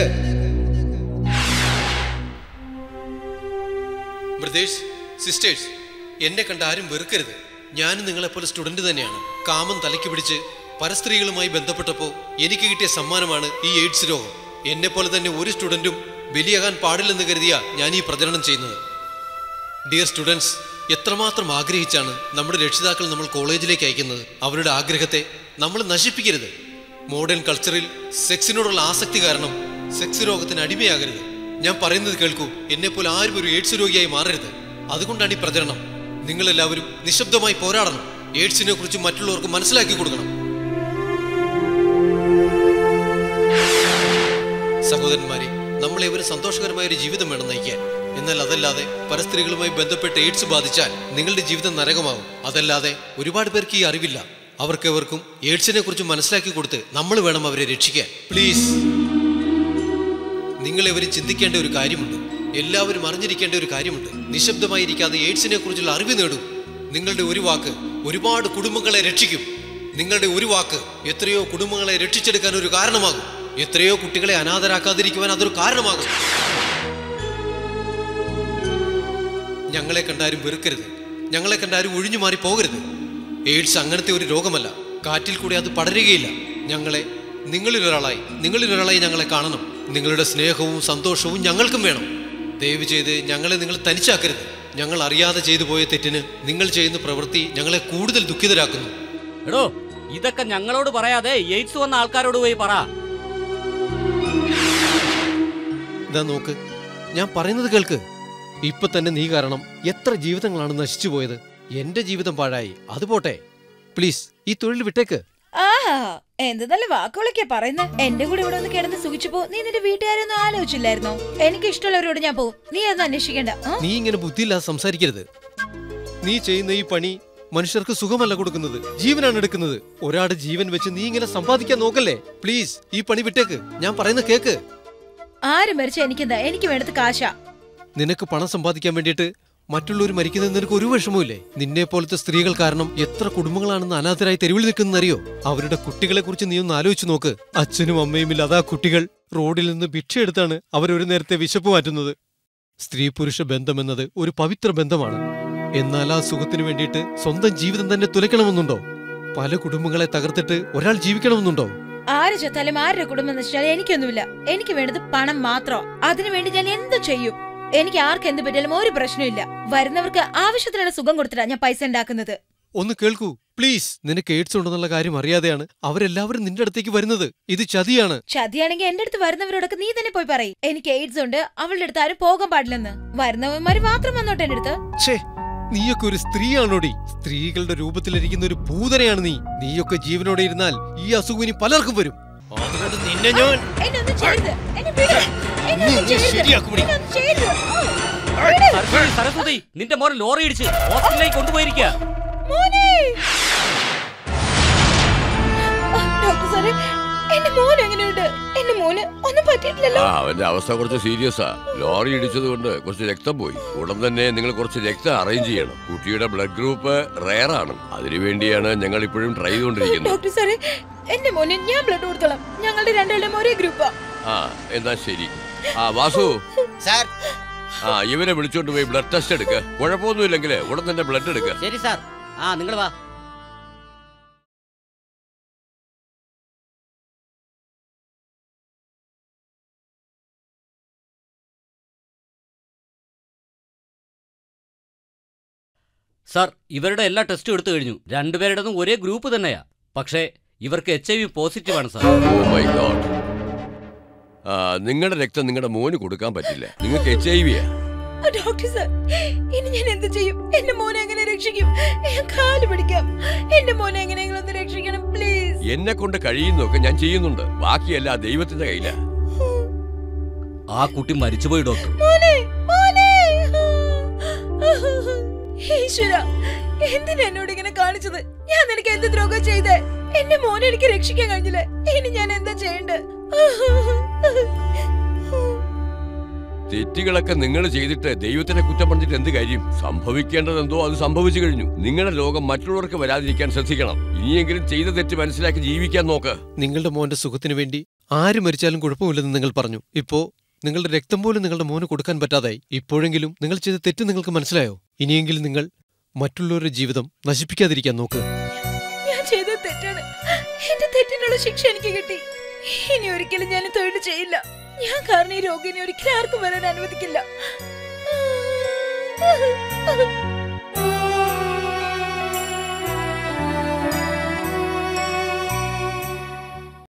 ബ്രദേഴ്സ് സിസ്റ്റേഴ്സ് എന്നെ കണ്ട് ആരും വെറുക്കരുത് ഞാനും നിങ്ങളെപ്പോലെ സ്റ്റുഡന്റ് തന്നെയാണ് കാമം തലയ്ക്ക് പിടിച്ച് പരസ്ത്രീകളുമായി ബന്ധപ്പെട്ടപ്പോൾ എനിക്ക് കിട്ടിയ സമ്മാനമാണ് ഈ എയ്ഡ്സ് രോഗം എന്നെ പോലെ തന്നെ ഒരു സ്റ്റുഡന്റും ബലിയാകാൻ പാടില്ലെന്ന് കരുതിയ ഞാൻ ഈ പ്രചരണം ചെയ്യുന്നത് ഡിയർ സ്റ്റുഡൻസ് എത്രമാത്രം ആഗ്രഹിച്ചാണ് നമ്മുടെ രക്ഷിതാക്കൾ നമ്മൾ കോളേജിലേക്ക് അയക്കുന്നത് അവരുടെ ആഗ്രഹത്തെ നമ്മൾ നശിപ്പിക്കരുത് മോഡേൺ കൾച്ചറിൽ സെക്സിനോടുള്ള ആസക്തി കാരണം സെക്സ് രോഗത്തിന് അടിമയാകരുത് ഞാൻ പറയുന്നത് കേൾക്കൂ എന്നെപ്പോലെ ആരും ഒരു എയ്ഡ്സ് രോഗിയായി മാറരുത് അതുകൊണ്ടാണ് ഈ പ്രചരണം നിങ്ങളെല്ലാവരും നിശബ്ദമായി പോരാടണം എയ്ഡ്സിനെ കുറിച്ച് മറ്റുള്ളവർക്ക് മനസ്സിലാക്കി കൊടുക്കണം സഹോദരന്മാരെ നമ്മളേവരും സന്തോഷകരമായ ഒരു ജീവിതം വേണം നയിക്കാൻ എന്നാൽ അതല്ലാതെ പരസ്ത്രീകളുമായി ബന്ധപ്പെട്ട് എയ്ഡ്സ് ബാധിച്ചാൽ നിങ്ങളുടെ ജീവിതം നരകമാകും അതല്ലാതെ ഒരുപാട് പേർക്ക് ഈ അറിവില്ല അവർക്കെവർക്കും എയ്ഡ്സിനെ കുറിച്ച് മനസ്സിലാക്കി കൊടുത്ത് നമ്മൾ വേണം അവരെ രക്ഷിക്കാൻ പ്ലീസ് നിങ്ങളെവരും ചിന്തിക്കേണ്ട ഒരു കാര്യമുണ്ട് എല്ലാവരും അറിഞ്ഞിരിക്കേണ്ട ഒരു കാര്യമുണ്ട് നിശബ്ദമായിരിക്കാതെ എയ്ഡ്സിനെ കുറിച്ചുള്ള അറിവ് നേടൂ നിങ്ങളുടെ ഒരു വാക്ക് ഒരുപാട് കുടുംബങ്ങളെ രക്ഷിക്കും നിങ്ങളുടെ ഒരു വാക്ക് എത്രയോ കുടുംബങ്ങളെ രക്ഷിച്ചെടുക്കാൻ ഒരു കാരണമാകും എത്രയോ കുട്ടികളെ അനാഥരാക്കാതിരിക്കുവാൻ അതൊരു കാരണമാകും ഞങ്ങളെ കണ്ടാരും വെറുക്കരുത് ഞങ്ങളെ കണ്ടാരും ഒഴിഞ്ഞു മാറി പോകരുത് എയ്ഡ്സ് അങ്ങനത്തെ ഒരു രോഗമല്ല കാറ്റിൽ കൂടി അത് പടരുകയില്ല ഞങ്ങളെ നിങ്ങളിലൊരാളായി നിങ്ങളിലൊരാളായി ഞങ്ങളെ കാണണം നിങ്ങളുടെ സ്നേഹവും സന്തോഷവും ഞങ്ങൾക്കും വേണം ദയവ് ചെയ്ത് ഞങ്ങളെ നിങ്ങൾ തനിച്ചാക്കരുത് ഞങ്ങൾ അറിയാതെ ചെയ്തു പോയ തെറ്റിന് നിങ്ങൾ ചെയ്യുന്ന പ്രവൃത്തി ഞങ്ങളെ കൂടുതൽ ദുഃഖിതരാക്കുന്നു എടോ ഇതൊക്കെ ഞങ്ങളോട് പറയാതെ എയ്ഡ്സ് വന്ന ആൾക്കാരോട് പോയി പറ ഇതാ നോക്ക് ഞാൻ പറയുന്നത് കേൾക്ക് ഇപ്പൊ തന്നെ നീ കാരണം എത്ര ജീവിതങ്ങളാണ് നശിച്ചു പോയത് എന്റെ ജീവിതം പാഴായി അത് പോട്ടെ പ്ലീസ് ഈ തൊഴിൽ വിട്ടേക്ക് ആഹാ എന്ത് നല്ല വാക്കുകളൊക്കെ പറയുന്നത് എന്റെ കൂടെ ഇവിടെ ഒന്ന് കിടന്ന് സുഖിച്ചു പോ നീ നിന്റെ വീട്ടുകാരൊന്നും ആലോചിച്ചില്ലായിരുന്നോ എനിക്ക് ഇഷ്ടമുള്ളവരോട് ഞാൻ പോവും നീ അതൊന്നും അന്വേഷിക്കണ്ട ആ? നീ ഇങ്ങനെ ബുദ്ധിയില്ലാതെ സംസാരിക്കരുത് നീ ചെയ്യുന്ന ഈ പണി മനുഷ്യർക്ക് സുഖമല്ല കൊടുക്കുന്നത് ജീവനാണ് എടുക്കുന്നത് ഒരാളുടെ ജീവൻ വെച്ച് നീ ഇങ്ങനെ സമ്പാദിക്കാൻ നോക്കല്ലേ പ്ലീസ് ഈ പണി വിട്ടേക്ക് ഞാൻ പറയുന്നത് കേക്ക് ആര് മരിച്ച എനിക്കെന്താ എനിക്ക് വേണ്ടത് കാശാ നിനക്ക് പണം സമ്പാദിക്കാൻ വേണ്ടിയിട്ട് മറ്റുള്ളവർ മരിക്കുന്നത് നിനക്ക് ഒരു വിഷമവുമില്ലേ നിന്നെ പോലത്തെ സ്ത്രീകൾ കാരണം എത്ര കുടുംബങ്ങളാണെന്ന് അനാഥരായി തെരുവിൽ നിൽക്കുന്നറിയോ അവരുടെ കുട്ടികളെ കുറിച്ച് നീ ഒന്ന് ആലോചിച്ച് നോക്ക് അച്ഛനും അമ്മയും ഇല്ലാതെ ആ കുട്ടികൾ റോഡിൽ നിന്ന് ഭിക്ഷയെടുത്താണ് അവരൊരു നേരത്തെ വിശപ്പ് മാറ്റുന്നത് സ്ത്രീ പുരുഷ ബന്ധമെന്നത് ഒരു പവിത്ര ബന്ധമാണ് എന്നാൽ ആ സുഖത്തിന് വേണ്ടിയിട്ട് സ്വന്തം ജീവിതം തന്നെ തുലയ്ക്കണമെന്നുണ്ടോ പല കുടുംബങ്ങളെ തകർത്തിട്ട് ഒരാൾ ജീവിക്കണമെന്നുണ്ടോ ആര് ചത്താലും ആരുടെ കുടുംബം നശിച്ചാലും എനിക്കൊന്നുമില്ല എനിക്ക് വേണ്ടത് പണം മാത്രം അതിനുവേണ്ടി ഞാൻ എന്ത് ചെയ്യും എനിക്ക് ആർക്ക് എന്ത് പറ്റിയാലും ഒരു പ്രശ്നമില്ല വരുന്നവർക്ക് ആവശ്യത്തിനുള്ള സുഖം കൊടുത്തിട്ടാ ഞാൻ പൈസ ഉണ്ടാക്കുന്നത് ഒന്ന് കേൾക്കൂ പ്ലീസ് നിനക്ക് എയ്ഡ്സ് ഉണ്ടെന്നുള്ള കാര്യം അറിയാതെയാണ് അവരെല്ലാവരും നിന്റെ അടുത്തേക്ക് വരുന്നത് ഇത് ചതിയാണ് ചതിയാണെങ്കിൽ എന്റെ അടുത്ത് വരുന്നവരോടൊക്കെ നീ തന്നെ പോയി പറയും എനിക്ക് എയ്ഡ്സ് ഉണ്ട് അവളുടെ അടുത്ത് ആരും പോകാൻ പാടില്ലെന്ന് വരുന്നവന്മാര് മാത്രം വന്നോട്ടെ എന്റെ അടുത്ത് ഛേ നീയൊക്കെ ഒരു സ്ത്രീയാണോടി സ്ത്രീകളുടെ രൂപത്തിലിരിക്കുന്ന ഒരു ഭൂതനയാണ് നീ നീയൊക്കെ ജീവനോടെ ഇരുന്നാൽ ഈ അസുഖം ഇനി പലർക്കും വരും അതുകൊണ്ട് നിന്നെ ഞാൻ എന്നെ ഒന്നും ചെയ്യരുത് എന്നെ വിട് എന്നെ ഒന്നും നീ ചെയ്യരുത് ശരിയാക്കുമെടി. എന്നെ ഒന്നും ചെയ്യരുത് ഓ, സരസ്വതി സരസ്വതി നിന്റെ മോനെ ലോറി ഇടിച്ച് ഹോസ്പിറ്റലിലേക്ക് കൊണ്ടുപോയിരിക്കുക മോനെ ആ, ഡോക്ടർ സാറേ എന്റെ മോൻ എങ്ങനെയുണ്ട് എന്റെ മോന് ഒന്നും പറ്റിയിട്ടില്ലല്ലോ ആ അവന്റെ അവസ്ഥ കുറച്ച് സീരിയസാ ലോറി ഇടിച്ചത് കൊണ്ട് കുറച്ച് രക്തം പോയി ഉടൻ തന്നെ നിങ്ങൾ കുറച്ച് രക്തം അറേഞ്ച് ചെയ്യണം കുട്ടിയുടെ ബ്ലഡ് ഗ്രൂപ്പ് റയർ ആണ് അതിനുവേണ്ടിയാണ് ഞങ്ങൾ ഇപ്പോഴും ട്രൈ ചെയ്തുകൊണ്ടിരിക്കുന്നത് ഡോക്ടർ സാറേ എന്റെ മോന് ഞാൻ ബ്ലഡ് കൊടുത്തോളാം ഞങ്ങളുടെ രണ്ടുപേരുടെയും ഒരേ ഗ്രൂപ്പാ ആ എന്നാ ശരി ആ വാസു സാർ ആ ഇവരെ വിളിച്ചോണ്ട് പോയി ബ്ലഡ് ടെസ്റ്റ് എടുക്ക കുഴപ്പമൊന്നുമില്ലെങ്കിൽ ഉടൻ തന്നെ ബ്ലഡ് എടുക്ക ശരി സാർ ആ നിങ്ങൾ വാ സാർ ഇവരുടെ എല്ലാ ടെസ്റ്റും എടുത്തു കഴിഞ്ഞു രണ്ടുപേരുടേതും ഒരേ ഗ്രൂപ്പ് തന്നെയാ പക്ഷേ ഇവർക്ക് എച്ച് ഐ വി പോസിറ്റീവ് ആണ് സാർ ഓ മൈ ഗോഡ് ആ നിങ്ങളുടെ രക്തം നിങ്ങളുടെ മോന് കൊടുക്കാൻ പറ്റില്ല നിങ്ങൾക്ക് എച്ച് ഐ വിയാ ആ, ഡോക്ടർ സാർ ഇനി ഞാൻ എന്ത് ചെയ്യും എന്റെ മോനെ എങ്ങനെ രക്ഷിക്കും ഞാൻ കാല് പിടിക്കാം എന്റെ മോനെ എങ്ങനെയെങ്കിലും ഒന്ന് രക്ഷിക്കണം പ്ലീസ് എന്നെ കൊണ്ട് കഴിയുന്നതൊക്കെ ഞാൻ ചെയ്യുന്നുണ്ട് ബാക്കിയല്ല ദൈവത്തിന്റെ കയ്യിലാ ആ കുട്ടി മരിച്ചുപോയി ഡോക്ടർ മോനെ മോനെ ഈശ്വര എന്തിനാ എന്നോട് ഇങ്ങനെ കാണിച്ചത് ഞാൻ നിനക്ക് എന്ത് ദ്രോഹം ചെയ്തേ എന്റെ മോനെ എനിക്ക് രക്ഷിക്കാൻ കഴിഞ്ഞില്ല ഇനി ഞാൻ എന്താ ചെയ്യണ്ടേ തെറ്റുകളൊക്കെ നിങ്ങൾ ചെയ്തിട്ട് ദൈവത്തിനെ കുറ്റം പറഞ്ഞിട്ട് എന്ത് കാര്യം സംഭവിക്കേണ്ടതെന്തോ അത് സംഭവിച്ചു കഴിഞ്ഞു നിങ്ങളുടെ ലോകം മറ്റുള്ളവർക്ക് വരാതിരിക്കാൻ ശ്രദ്ധിക്കണം ഇനിയെങ്കിലും ചെയ്ത തെറ്റ് മനസ്സിലാക്കി ജീവിക്കാൻ നോക്ക് നിങ്ങളുടെ മോന്റെ സുഖത്തിന് വേണ്ടി ആര് മരിച്ചാലും കുഴപ്പമില്ലെന്ന് നിങ്ങൾ പറഞ്ഞു ഇപ്പോ നിങ്ങളുടെ രക്തം പോലും നിങ്ങളുടെ മോന് കൊടുക്കാൻ പറ്റാതായി ഇപ്പോഴെങ്കിലും നിങ്ങൾ ചെയ്ത തെറ്റ് നിങ്ങൾക്ക് മനസ്സിലായോ ഇനിയെങ്കിലും നിങ്ങൾ മറ്റുള്ളവരുടെ ജീവിതം നശിപ്പിക്കാതിരിക്കാൻ നോക്ക് ഞാൻ ചെയ്തത് തെറ്റാണ് എന്റെ തെറ്റിനുള്ള ശിക്ഷ എനിക്ക് കിട്ടി ഇനി ഒരിക്കലും ഞാൻ ഈ തൊഴിൽ ചെയ്യില്ല ഞാൻ കാരണം ഈ രോഗിനെ ഒരിക്കലും ആർക്കും വരാൻ അനുവദിക്കില്ല